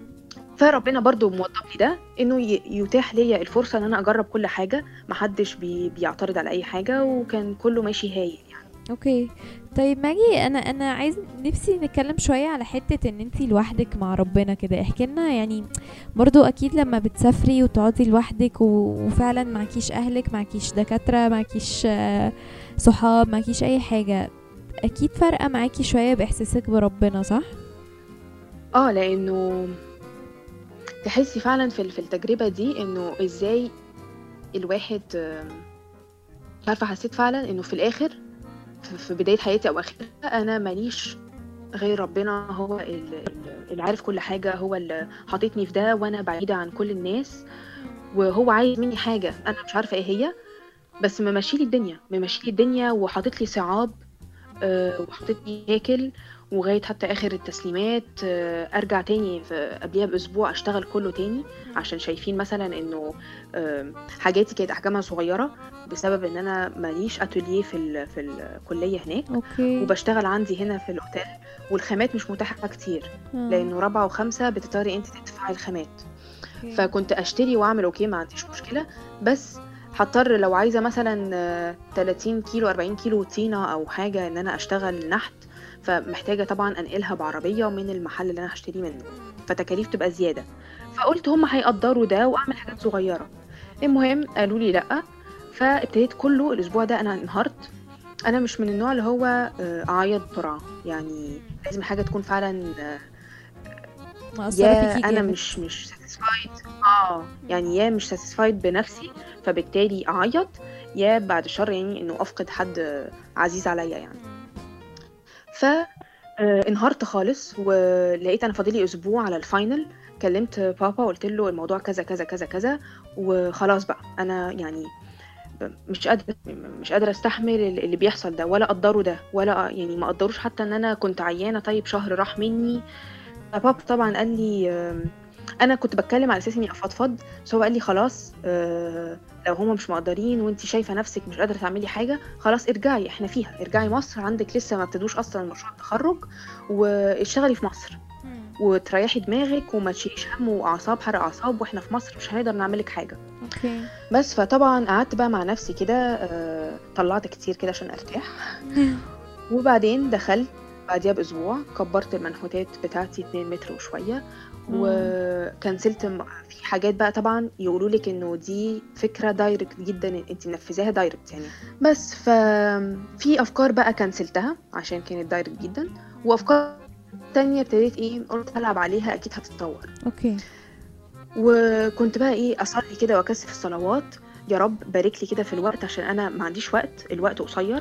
فربنا برضو موضب لي ده انه ي- يتاح ليا الفرصه ان انا اجرب كل حاجه محدش بي بيعترض على اي حاجه وكان كله ماشي هايل يعني اوكي طيب ماجي انا انا عايز نفسي نتكلم شويه على حته ان انتي لوحدك مع ربنا كده احكي لنا يعني برضو اكيد لما بتسافري وتقعدي لوحدك و- وفعلا معكيش اهلك معكيش دكاتره معكيش آه، صحاب معكيش اي حاجه اكيد فارقه معاكي شويه باحساسك بربنا صح اه لانه تحسي فعلا في في التجربه دي انه ازاي الواحد آم، مش عارفه حسيت فعلا انه في الاخر في في بدايه حياتي او اخرها انا ماليش غير ربنا هو ال- ال- اللي عارف كل حاجه هو اللي حاططني في ده وانا بعيده عن كل الناس وهو عايز مني حاجه انا مش عارفه ايه هي بس ممشي لي الدنيا ممشي لي الدنيا وحاطط لي صعاب آه، وحاطط لي هيكل وغاية حتى آخر التسليمات آه، أرجع تاني في قبلها بأسبوع أشتغل كله تاني عشان شايفين مثلا إنه آم، حاجاتي كانت أحجامها صغيرة بسبب إن أنا ماليش أتوليه في ال- في الكلية هناك اوكي وبشتغل عندي هنا في الأوتيل والخامات مش متاحة كتير آه، لأنه رابعة وخمسة بتضطري أنت تدفعي الخامات أوكي. فكنت اشتري واعمل اوكي ما عنديش مشكله بس هضطر لو عايزه مثلا آه، 30 كيلو 40 كيلو طينه او حاجه ان انا اشتغل نحت فمحتاجه طبعا انقلها بعربيه من المحل اللي انا هشتري منه فتكاليف تبقى زياده فقلت هم هيقدروا ده واعمل حاجات صغيره المهم قالوا لي لا فابتديت كله الاسبوع ده انا انهارت انا مش من النوع اللي هو آه، اعيط بسرعه يعني لازم الحاجه تكون فعلا آه، مأثرة يا فيكي انا جامد. مش مش ساتيسفايد اه يعني يا مش ساتيسفايد بنفسي فبالتالي اعيط يا بعد الشر يعني انه افقد حد عزيز عليا يعني ف آه، انهارت خالص ولقيت انا فاضلي اسبوع على الفاينل كلمت بابا وقلت له الموضوع كذا كذا كذا كذا وخلاص بقى انا يعني ب- مش قادره مش قادره استحمل اللي بيحصل ده ولا اقدره ده ولا يعني ما اقدروش حتى ان انا كنت عيانه طيب شهر راح مني بابا طبعا قال لي آم، انا كنت بتكلم على اساس اني افضفض بس هو قال لي خلاص آه، لو هما مش مقدرين وانت شايفه نفسك مش قادره تعملي حاجه خلاص ارجعي احنا فيها ارجعي مصر عندك لسه ما ابتدوش اصلا مشروع التخرج واشتغلي في مصر مم. وتريحي دماغك وما تشيليش هم واعصاب حرق اعصاب واحنا في مصر مش هنقدر نعملك حاجه اوكي بس فطبعا قعدت بقى مع نفسي كده آه، طلعت كتير كده عشان ارتاح وبعدين دخلت بعديها باسبوع كبرت المنحوتات بتاعتي 2 متر وشويه وكنسلت م- في حاجات بقى طبعا يقولوا لك انه دي فكره دايركت جدا انت منفذاها دايركت يعني بس ففي افكار بقى كنسلتها عشان كانت دايركت جدا وافكار تانية ابتديت ايه قلت هلعب عليها اكيد هتتطور اوكي وكنت بقى ايه اصلي كده واكثف الصلوات يا رب بارك لي كده في الوقت عشان انا ما عنديش وقت الوقت قصير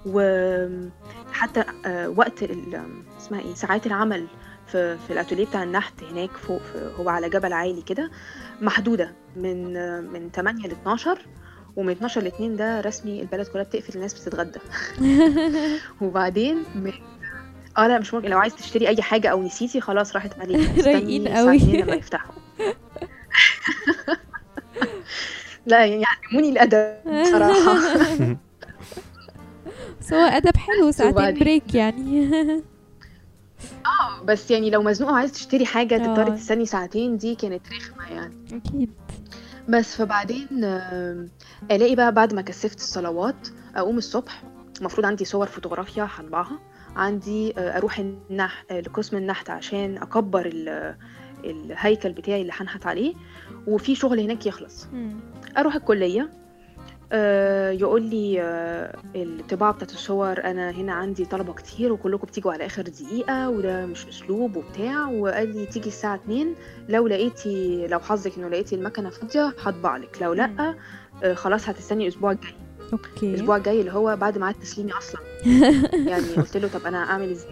وحتى آه، وقت ال- اسمها ايه ساعات العمل في في الاتوليه بتاع النحت هناك فوق في هو على جبل عالي كده محدوده من آه، من 8 ل 12 ومن 12 ل 2 ده رسمي البلد كلها بتقفل الناس بتتغدى وبعدين من اه لا مش ممكن لو عايز تشتري اي حاجه او نسيتي خلاص راحت عليك رايقين استني قوي. ساعتين لما يفتحوا لا يعني علموني الادب بصراحه بس هو ادب حلو ساعتين وبعدين- بريك يعني بس يعني لو مزنوقه عايز تشتري حاجه تضطري آه. تستني ساعتين دي كانت رخمه يعني اكيد بس فبعدين آم، الاقي بقى بعد ما كثفت الصلوات اقوم الصبح المفروض عندي صور فوتوغرافيا هطبعها عندي آه، اروح النح آه، لقسم النحت عشان اكبر ال- الهيكل بتاعي اللي هنحت عليه وفي شغل هناك يخلص مم. اروح الكليه آه، يقول لي آه، الطباعه بتاعت الصور انا هنا عندي طلبه كتير وكلكم بتيجوا على اخر دقيقه وده مش اسلوب وبتاع وقال لي تيجي الساعه 2 لو لقيتي لو حظك انه لقيتي المكنه فاضيه هطبع لك لو لا آه، خلاص هتستني الاسبوع الجاي اوكي الاسبوع الجاي اللي هو بعد ميعاد تسليمي اصلا يعني قلت له طب انا اعمل ازاي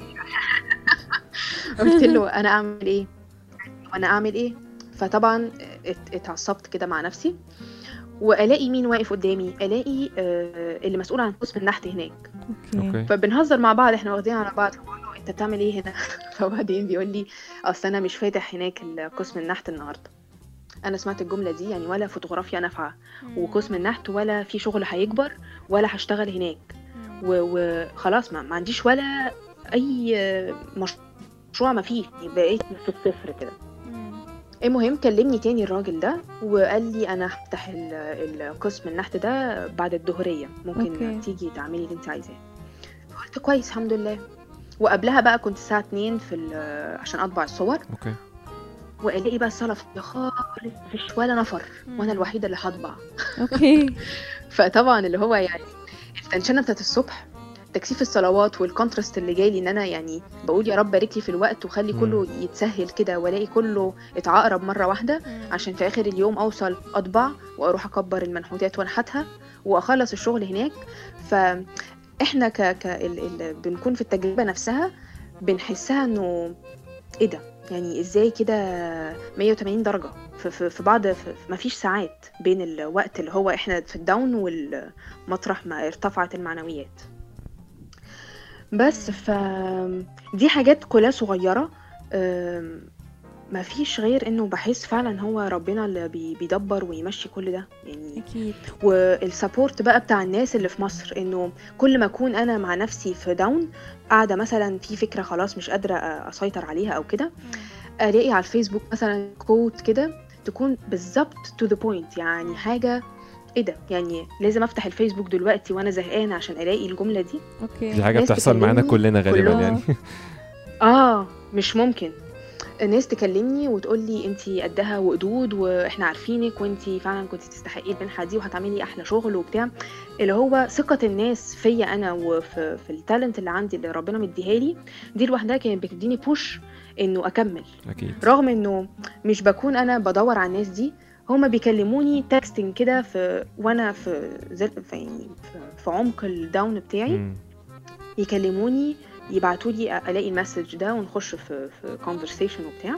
قلت له انا اعمل ايه وانا اعمل ايه فطبعا ات- اتعصبت كده مع نفسي والاقي مين واقف قدامي الاقي آه، اللي مسؤول عن قسم النحت هناك اوكي اوكي فبنهزر مع بعض احنا واخدين على بعض فبقول له انت بتعمل ايه هنا فبعدين بيقول لي اصل انا مش فاتح هناك قسم النحت النهارده انا سمعت الجمله دي يعني ولا فوتوغرافيا نافعه وقسم النحت ولا في شغل هيكبر ولا هشتغل هناك و- وخلاص ما, ما عنديش ولا اي مشروع ما فيه بقيت في الصفر كده مم. المهم كلمني تاني الراجل ده وقال لي انا هفتح ال- القسم النحت ده بعد الظهريه ممكن أوكي. أوكي. تيجي تعملي اللي انت عايزاه قلت كويس الحمد لله وقبلها بقى كنت الساعه 2 في ال- عشان اطبع الصور اوكي والاقي بقى الصاله فاضيه خالص مفيش ولا نفر مم. وانا الوحيده اللي هطبع اوكي فطبعا اللي هو يعني التنشنه بتاعت الصبح تكثيف الصلوات والكونتراست اللي جاي لي ان انا يعني بقول يا رب بارك لي في الوقت وخلي مم. كله يتسهل كده والاقي كله اتعقرب مره واحده عشان في اخر اليوم اوصل اطبع واروح اكبر المنحوتات وانحتها واخلص الشغل هناك فاحنا ك, ك... ال... ال... بنكون في التجربه نفسها بنحسها انه ايه ده يعني ازاي كده 180 درجه في, في, في بعض في ما فيش ساعات بين الوقت اللي هو احنا في الداون والمطرح ما ارتفعت المعنويات بس ف دي حاجات كلها صغيره أم، ما فيش غير انه بحس فعلا هو ربنا اللي بي- بيدبر ويمشي كل ده يعني اكيد والسبورت بقى بتاع الناس اللي في مصر انه كل ما اكون انا مع نفسي في داون قاعده مثلا في فكره خلاص مش قادره اسيطر عليها او كده الاقي على الفيسبوك مثلا كوت كده تكون بالظبط تو ذا بوينت يعني حاجه ايه ده يعني لازم افتح الفيسبوك دلوقتي وانا زهقانه عشان الاقي الجمله دي اوكي دي حاجه ناس بتحصل معانا تكلمني كلنا غالبا كلهم يعني اه مش ممكن الناس تكلمني وتقول لي انت قدها وقدود واحنا عارفينك وانت فعلا كنت تستحقي المنحه دي وهتعملي احلى شغل وبتاع اللي هو ثقه الناس فيا انا وفي في التالنت اللي عندي اللي ربنا مديها لي دي لوحدها كانت بتديني بوش انه اكمل اكيد رغم انه مش بكون انا بدور على الناس دي هما بيكلموني تكستنج كده في وانا في زل... في, يعني في, في عمق الداون بتاعي مم. يكلموني يبعتوا لي الاقي المسج ده ونخش في في كونفرسيشن وبتاع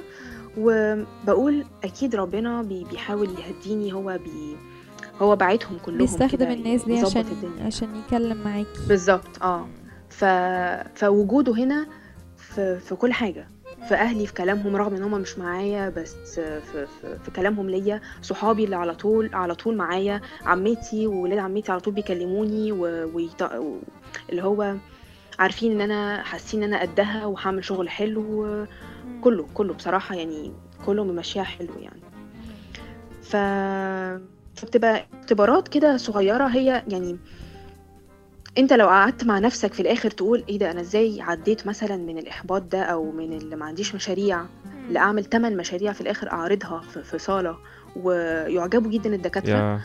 وبقول اكيد ربنا بي- بيحاول يهديني هو بي هو باعتهم كلهم بيستخدم كده الناس دي يظبط عشان الدنيا. عشان يكلم معاكي بالظبط اه ف... فوجوده هنا في... في كل حاجه في اهلي في كلامهم رغم ان هم مش معايا بس في, في, في كلامهم ليا صحابي اللي على طول على طول معايا عمتي وولاد عمتي على طول بيكلموني و... ويط... و... اللي هو عارفين ان انا حاسين ان انا قدها وهعمل شغل حلو كله كله بصراحه يعني كله ممشيها حلو يعني ف فبتبقى اختبارات كده صغيره هي يعني انت لو قعدت مع نفسك في الاخر تقول ايه ده انا ازاي عديت مثلا من الاحباط ده او من اللي ما عنديش مشاريع لاعمل 8 مشاريع في الاخر اعرضها في, في صاله ويعجبوا جدا الدكاتره يا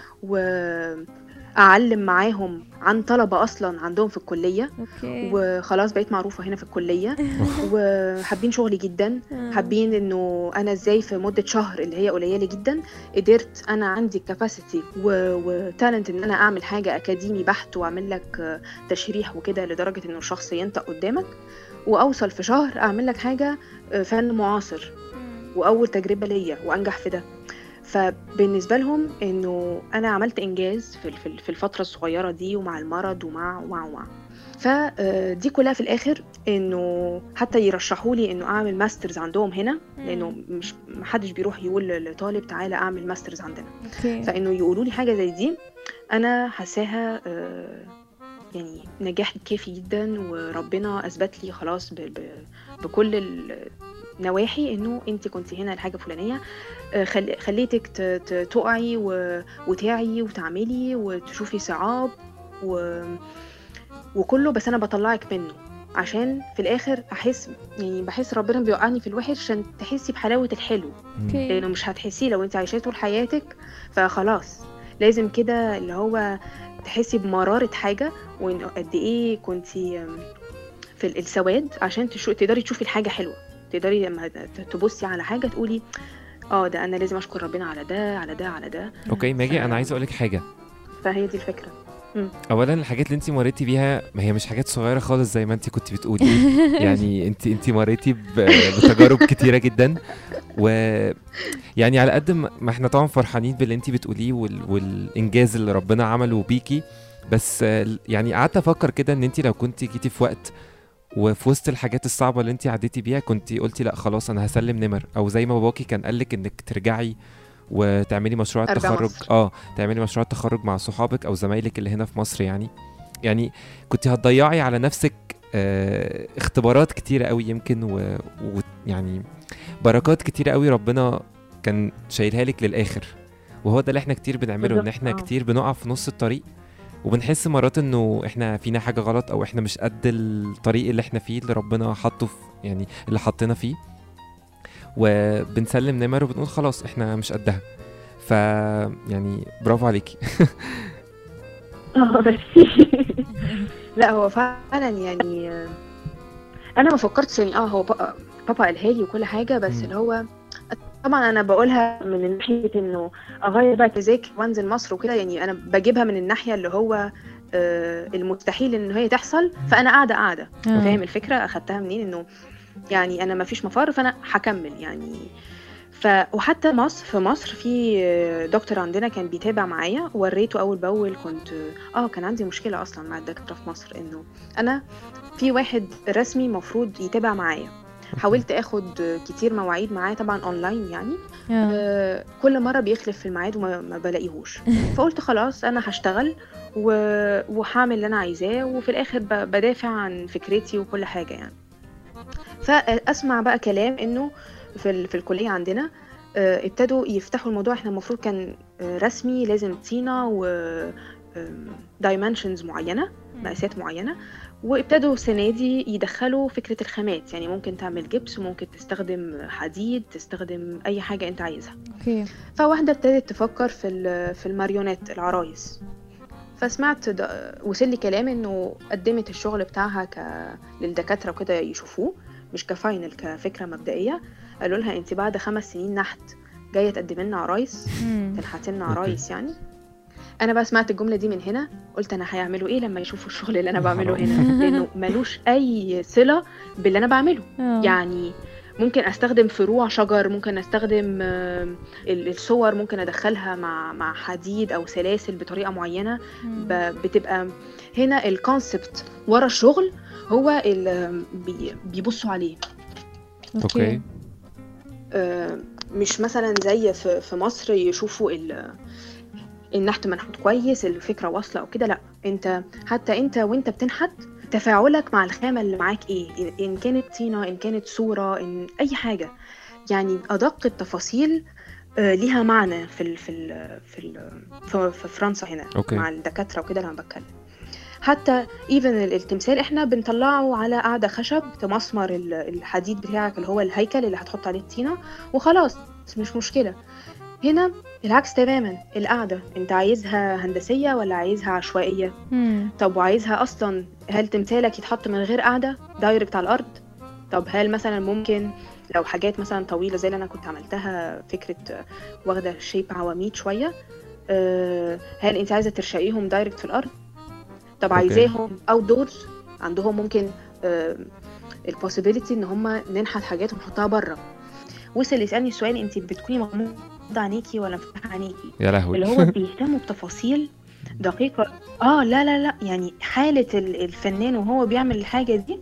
واعلم معاهم عن طلبه اصلا عندهم في الكليه اوكي وخلاص بقيت معروفه هنا في الكليه وحابين شغلي جدا آه. حابين انه انا ازاي في مده شهر اللي هي قليله جدا قدرت انا عندي كاباسيتي وتالنت ان انا اعمل حاجه اكاديمي بحت واعمل لك آه، تشريح وكده لدرجه انه الشخص ينطق قدامك واوصل في شهر اعمل لك حاجه آه، فن معاصر مم. واول تجربه ليا وانجح في ده فبالنسبه لهم انه انا عملت انجاز في في- في الفتره الصغيره دي ومع المرض ومع ومع ومع فدي كلها في الاخر انه حتى يرشحوا لي انه اعمل ماسترز عندهم هنا لانه مش محدش بيروح يقول لطالب تعالى اعمل ماسترز عندنا اوكي فانه يقولوا لي حاجه زي دي انا حاساها آه، يعني نجاح كافي جدا وربنا اثبت لي خلاص ب- ب- بكل النواحي انه انت كنت هنا الحاجه الفلانيه آه، خل- خليتك ت- ت- تقعي و- وتعي وتعملي وتشوفي صعاب و... وكله بس انا بطلعك منه عشان في الاخر احس يعني بحس ربنا بيوقعني في الوحش عشان تحسي بحلاوه الحلو اوكي لانه مش هتحسيه لو انت عايشاه طول حياتك فخلاص لازم كده اللي هو تحسي بمرارة حاجة وانه قد ايه كنتي في ال- السواد عشان تشو... تقدري تشوفي الحاجة حلوة تقدري لما ت- تبصي على حاجة تقولي اه ده انا لازم اشكر ربنا على ده على ده على ده اوكي ماجي انا عايز اقول لك حاجه فهي دي الفكرة اولا الحاجات اللي انت مريتي بيها ما هي مش حاجات صغيره خالص زي ما انت كنت بتقولي يعني انت انت مريتي ب- بتجارب كتيره جدا و يعني على قد ما ما احنا طبعا فرحانين باللي انت بتقوليه وال... والانجاز اللي ربنا عمله بيكي بس آه، يعني قعدت افكر كده ان انت لو كنت جيتي في وقت وفي وسط الحاجات الصعبه اللي انت عديتي بيها كنت قلتي لا خلاص انا هسلم نمر او زي ما باباكي كان قالك انك ترجعي وتعملي مشروع أرجع التخرج مصر. اه تعملي مشروع التخرج مع صحابك او زمايلك اللي هنا في مصر يعني يعني كنت هتضيعي على نفسك آه اختبارات كتيرة قوي يمكن و- ويعني بركات كتيرة قوي ربنا كان شايلها لك للآخر وهو ده اللي احنا كتير بنعمله ان بالظبط، احنا آه. كتير بنقع في نص الطريق وبنحس مرات انه احنا فينا حاجة غلط او احنا مش قد الطريق اللي احنا فيه اللي ربنا حطه في يعني اللي حطينا فيه وبنسلم نمر وبنقول خلاص احنا مش قدها ف يعني برافو عليكي اه بس لا هو فعلا يعني آه، انا ما فكرتش يعني اه هو بقى بابا قالها لي وكل حاجه بس مم. اللي هو طبعا انا بقولها من ناحيه انه اغير بقى تذاكر وانزل مصر وكده يعني انا بجيبها من الناحيه اللي هو آه، المستحيل ان هي تحصل فانا قاعده قاعده آه. فاهم الفكره اخدتها منين انه يعني انا ما فيش مفر فانا هكمل يعني ف وحتى مصر في مصر في دكتور عندنا كان بيتابع معايا وريته اول باول كنت اه كان عندي مشكله اصلا مع الدكاتره في مصر انه انا في واحد رسمي مفروض يتابع معايا حاولت اخد كتير مواعيد معاه طبعا اونلاين يعني آه. آه، كل مره بيخلف في الميعاد وما ما بلاقيهوش فقلت خلاص انا هشتغل و- وهعمل اللي انا عايزاه وفي الاخر ب- بدافع عن فكرتي وكل حاجه يعني فاسمع بقى كلام انه في ال- في الكليه عندنا آه، ابتدوا يفتحوا الموضوع احنا المفروض كان آه، رسمي لازم طينه و دايمنشنز معينه مقاسات معينه وابتدوا السنه دي يدخلوا فكره الخامات يعني ممكن تعمل جبس وممكن تستخدم حديد تستخدم اي حاجه انت عايزها اوكي فواحدة ابتدت تفكر في ال- في الماريونات العرايس فسمعت د- وصل لي كلام انه قدمت الشغل بتاعها ك... للدكاترة وكده يشوفوه مش كفاينل كفكره مبدئيه قالوا لها انت بعد خمس سنين نحت جايه تقدمي لنا عرايس مم. تنحتي لنا أوكي. عرايس يعني انا بقى سمعت الجمله دي من هنا قلت انا هيعملوا ايه لما يشوفوا الشغل اللي انا بعمله حرام. هنا لانه ملوش اي صله باللي انا بعمله آه. يعني ممكن استخدم فروع شجر ممكن استخدم آم، ال- الصور ممكن ادخلها مع مع حديد او سلاسل بطريقه معينه مم. ب- بتبقى هنا الكونسبت ورا الشغل هو اللي بي- بيبصوا عليه اوكي آه، مش مثلا زي في في مصر يشوفوا ال النحت منحوت كويس الفكره واصله او كده لا انت حتى انت وانت بتنحت تفاعلك مع الخامه اللي معاك ايه إن- ان كانت طينه ان كانت صوره ان اي حاجه يعني ادق التفاصيل آه، ليها معنى في ال في ال في ال في في فرنسا هنا أوكي. مع الدكاتره وكده لما بتكلم حتى ايفن التمثال احنا بنطلعه على قاعده خشب تمسمر ال- الحديد بتاعك اللي هو الهيكل اللي هتحط عليه الطينه وخلاص مش مشكله هنا العكس تماما القعده انت عايزها هندسيه ولا عايزها عشوائيه مم. طب وعايزها اصلا هل تمثالك يتحط من غير قاعده دايركت على الارض طب هل مثلا ممكن لو حاجات مثلا طويله زي اللي انا كنت عملتها فكره آه، واخده شيب عواميد شويه آه، هل انت عايزه ترشقيهم دايركت في الارض طب أوكي. عايزاهم اوت دورز عندهم ممكن البوسيبيليتي ان هم ننحت حاجات ونحطها بره وصل يسالني السؤال انت بتكوني مغمضه عينيكي ولا مفتحه عينيكي يا لهوي اللي هو بيهتموا بتفاصيل دقيقة اه لا لا لا يعني حالة ال- الفنان وهو بيعمل الحاجة دي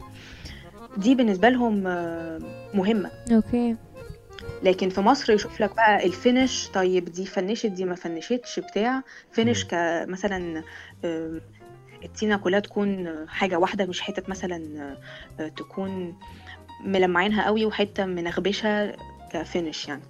دي بالنسبة لهم آه، مهمة اوكي لكن في مصر يشوف لك بقى الفينش طيب دي فنشت دي ما فنشتش بتاع فينش مم. كمثلا آم، الطينة كلها تكون حاجة واحدة مش حتة مثلا آه، تكون ملمعينها قوي وحتة منغبشة كفينش يعني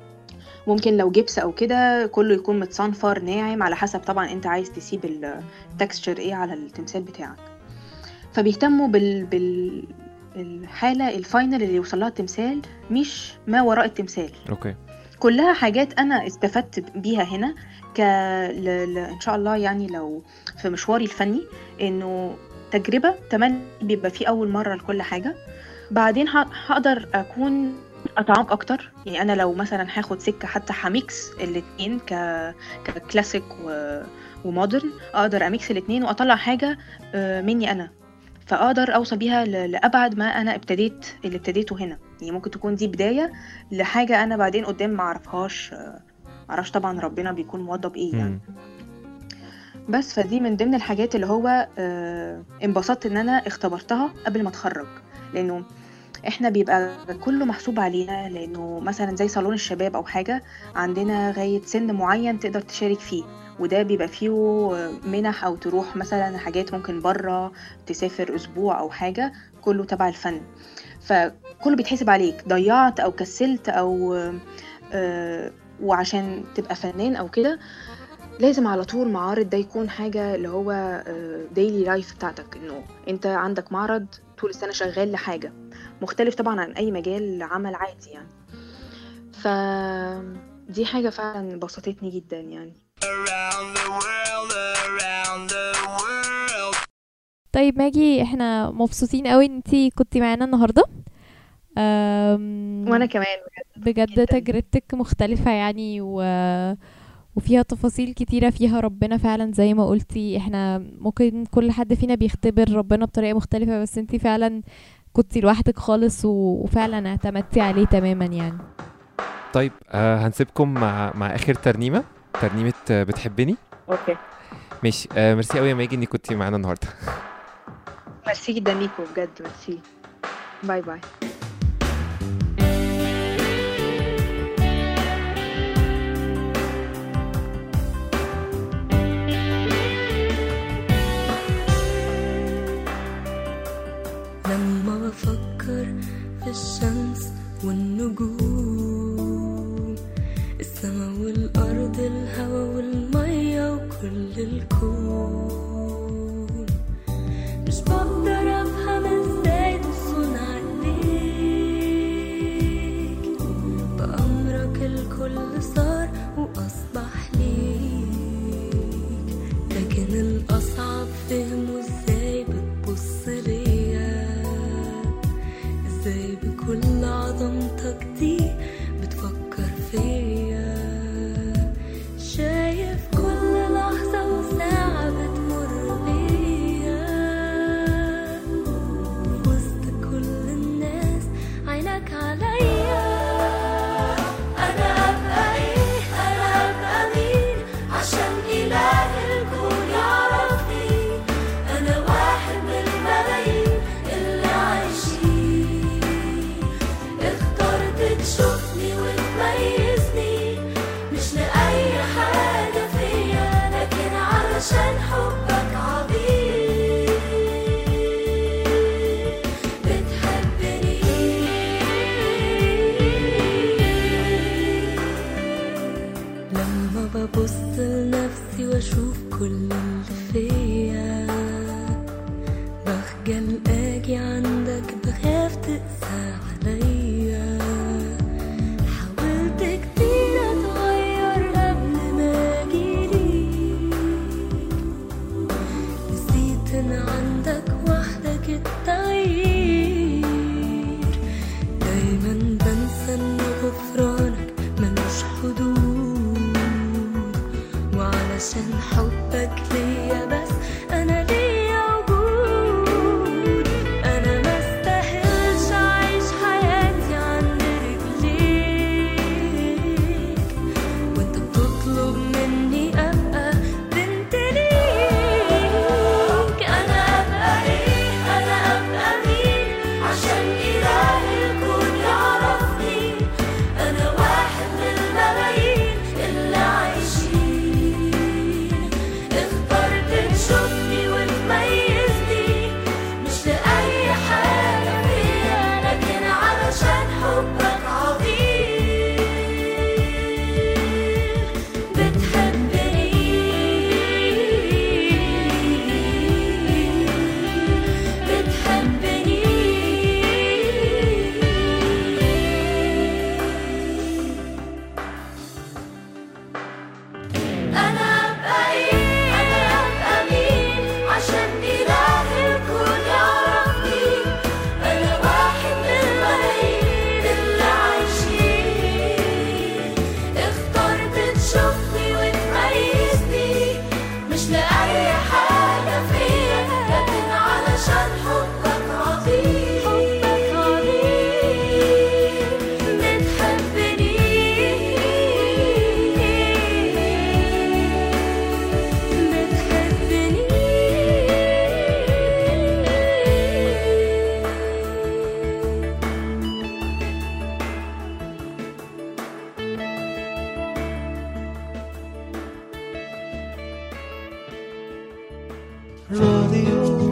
ممكن لو جبس او كده كله يكون متصنفر ناعم على حسب طبعا انت عايز تسيب التكستشر ايه على التمثال بتاعك فبيهتموا بال, بال الحالة الفاينل اللي يوصل لها التمثال مش ما وراء التمثال اوكي كلها حاجات انا استفدت بيها هنا ك ل... ل... ان شاء الله يعني لو في مشواري الفني انه تجربه تمام بيبقى فيه اول مره لكل حاجه بعدين ه... هقدر اكون اتعمق اكتر يعني انا لو مثلا هاخد سكه حتى هميكس الاتنين ك ككلاسيك و... ومودرن اقدر اميكس الاتنين واطلع حاجه آه، مني انا فاقدر اوصل بيها ل... لابعد ما انا ابتديت اللي ابتديته هنا يعني ممكن تكون دي بدايه لحاجه انا بعدين قدام ما اعرفهاش آه، معرفش طبعا ربنا بيكون موضب ايه يعني مم. بس فدي من ضمن الحاجات اللي هو آه، انبسطت ان انا اختبرتها قبل ما اتخرج لانه احنا بيبقى كله محسوب علينا لانه مثلا زي صالون الشباب او حاجه عندنا غايه سن معين تقدر تشارك فيه وده بيبقى فيه آه، منح او تروح مثلا حاجات ممكن بره تسافر اسبوع او حاجه كله تبع الفن فكله بيتحسب عليك ضيعت او كسلت او آه، آه، وعشان تبقى فنان او كده لازم على طول معارض ده يكون حاجة اللي هو ديلي لايف بتاعتك انه انت عندك معرض طول السنة شغال لحاجة مختلف طبعا عن اي مجال عمل عادي يعني ف دي حاجة فعلا بسطتني جدا يعني around the world, around the world. طيب ماجي احنا مبسوطين قوي ان انتي كنتي معانا النهارده أم، وانا كمان بجد جداً. تجربتك مختلفة يعني و... وفيها تفاصيل كتيرة فيها ربنا فعلا زي ما قلتي احنا ممكن كل حد فينا بيختبر ربنا بطريقة مختلفة بس انتي فعلا كنتي لوحدك خالص و... وفعلا اعتمدتي عليه تماما يعني طيب آه هنسيبكم مع مع اخر ترنيمه ترنيمه آه، بتحبني اوكي ماشي آه ميرسي قوي يا ماجي انك كنتي معانا النهارده ميرسي جدا ليكوا بجد ميرسي باي باي لما بفكر في الشمس والنجوم السما والأرض الهوا والمية وكل الكون مش بقدر أفهم ازاي تصون عليك بأمرك الكل صار وأصبح ليك لكن الأصعب فهمه ازاي بتبص ليا ازاي بسأل نفسي واشوف كل اللي فيا بخجل اجي عندك بخاف تقسى عليا حاولت كتير اتغير قبل ما اجيليك نسيت ان عندك وحدك التغيير دايما بنسى ان غفرانك ملوش حدود وعلشان حبك ليا بس انا ليا وجود انا ما استاهلش اعيش حياتي عند رجليك وانت بتطلب مني ابقى بنت ليك انا ابقى ايه انا ابقى مين عشان اله الكون يعرفني انا واحد من الملايين اللي عايشين اخترت تشوفني وتميزني مش لاي حاجه فيا لكن علشان حبك عظيم بتحبني بتحبني أنا أبقى إيه أنا أبقى مين عشان إله الكون يعرفني أنا واحد من الملايين اللي عايشين اخترت تشوفني وتميزني مش لأي حاجة فيا لكن علشان حبك عظيم حبك عظيم بتحبني بتحبني راديو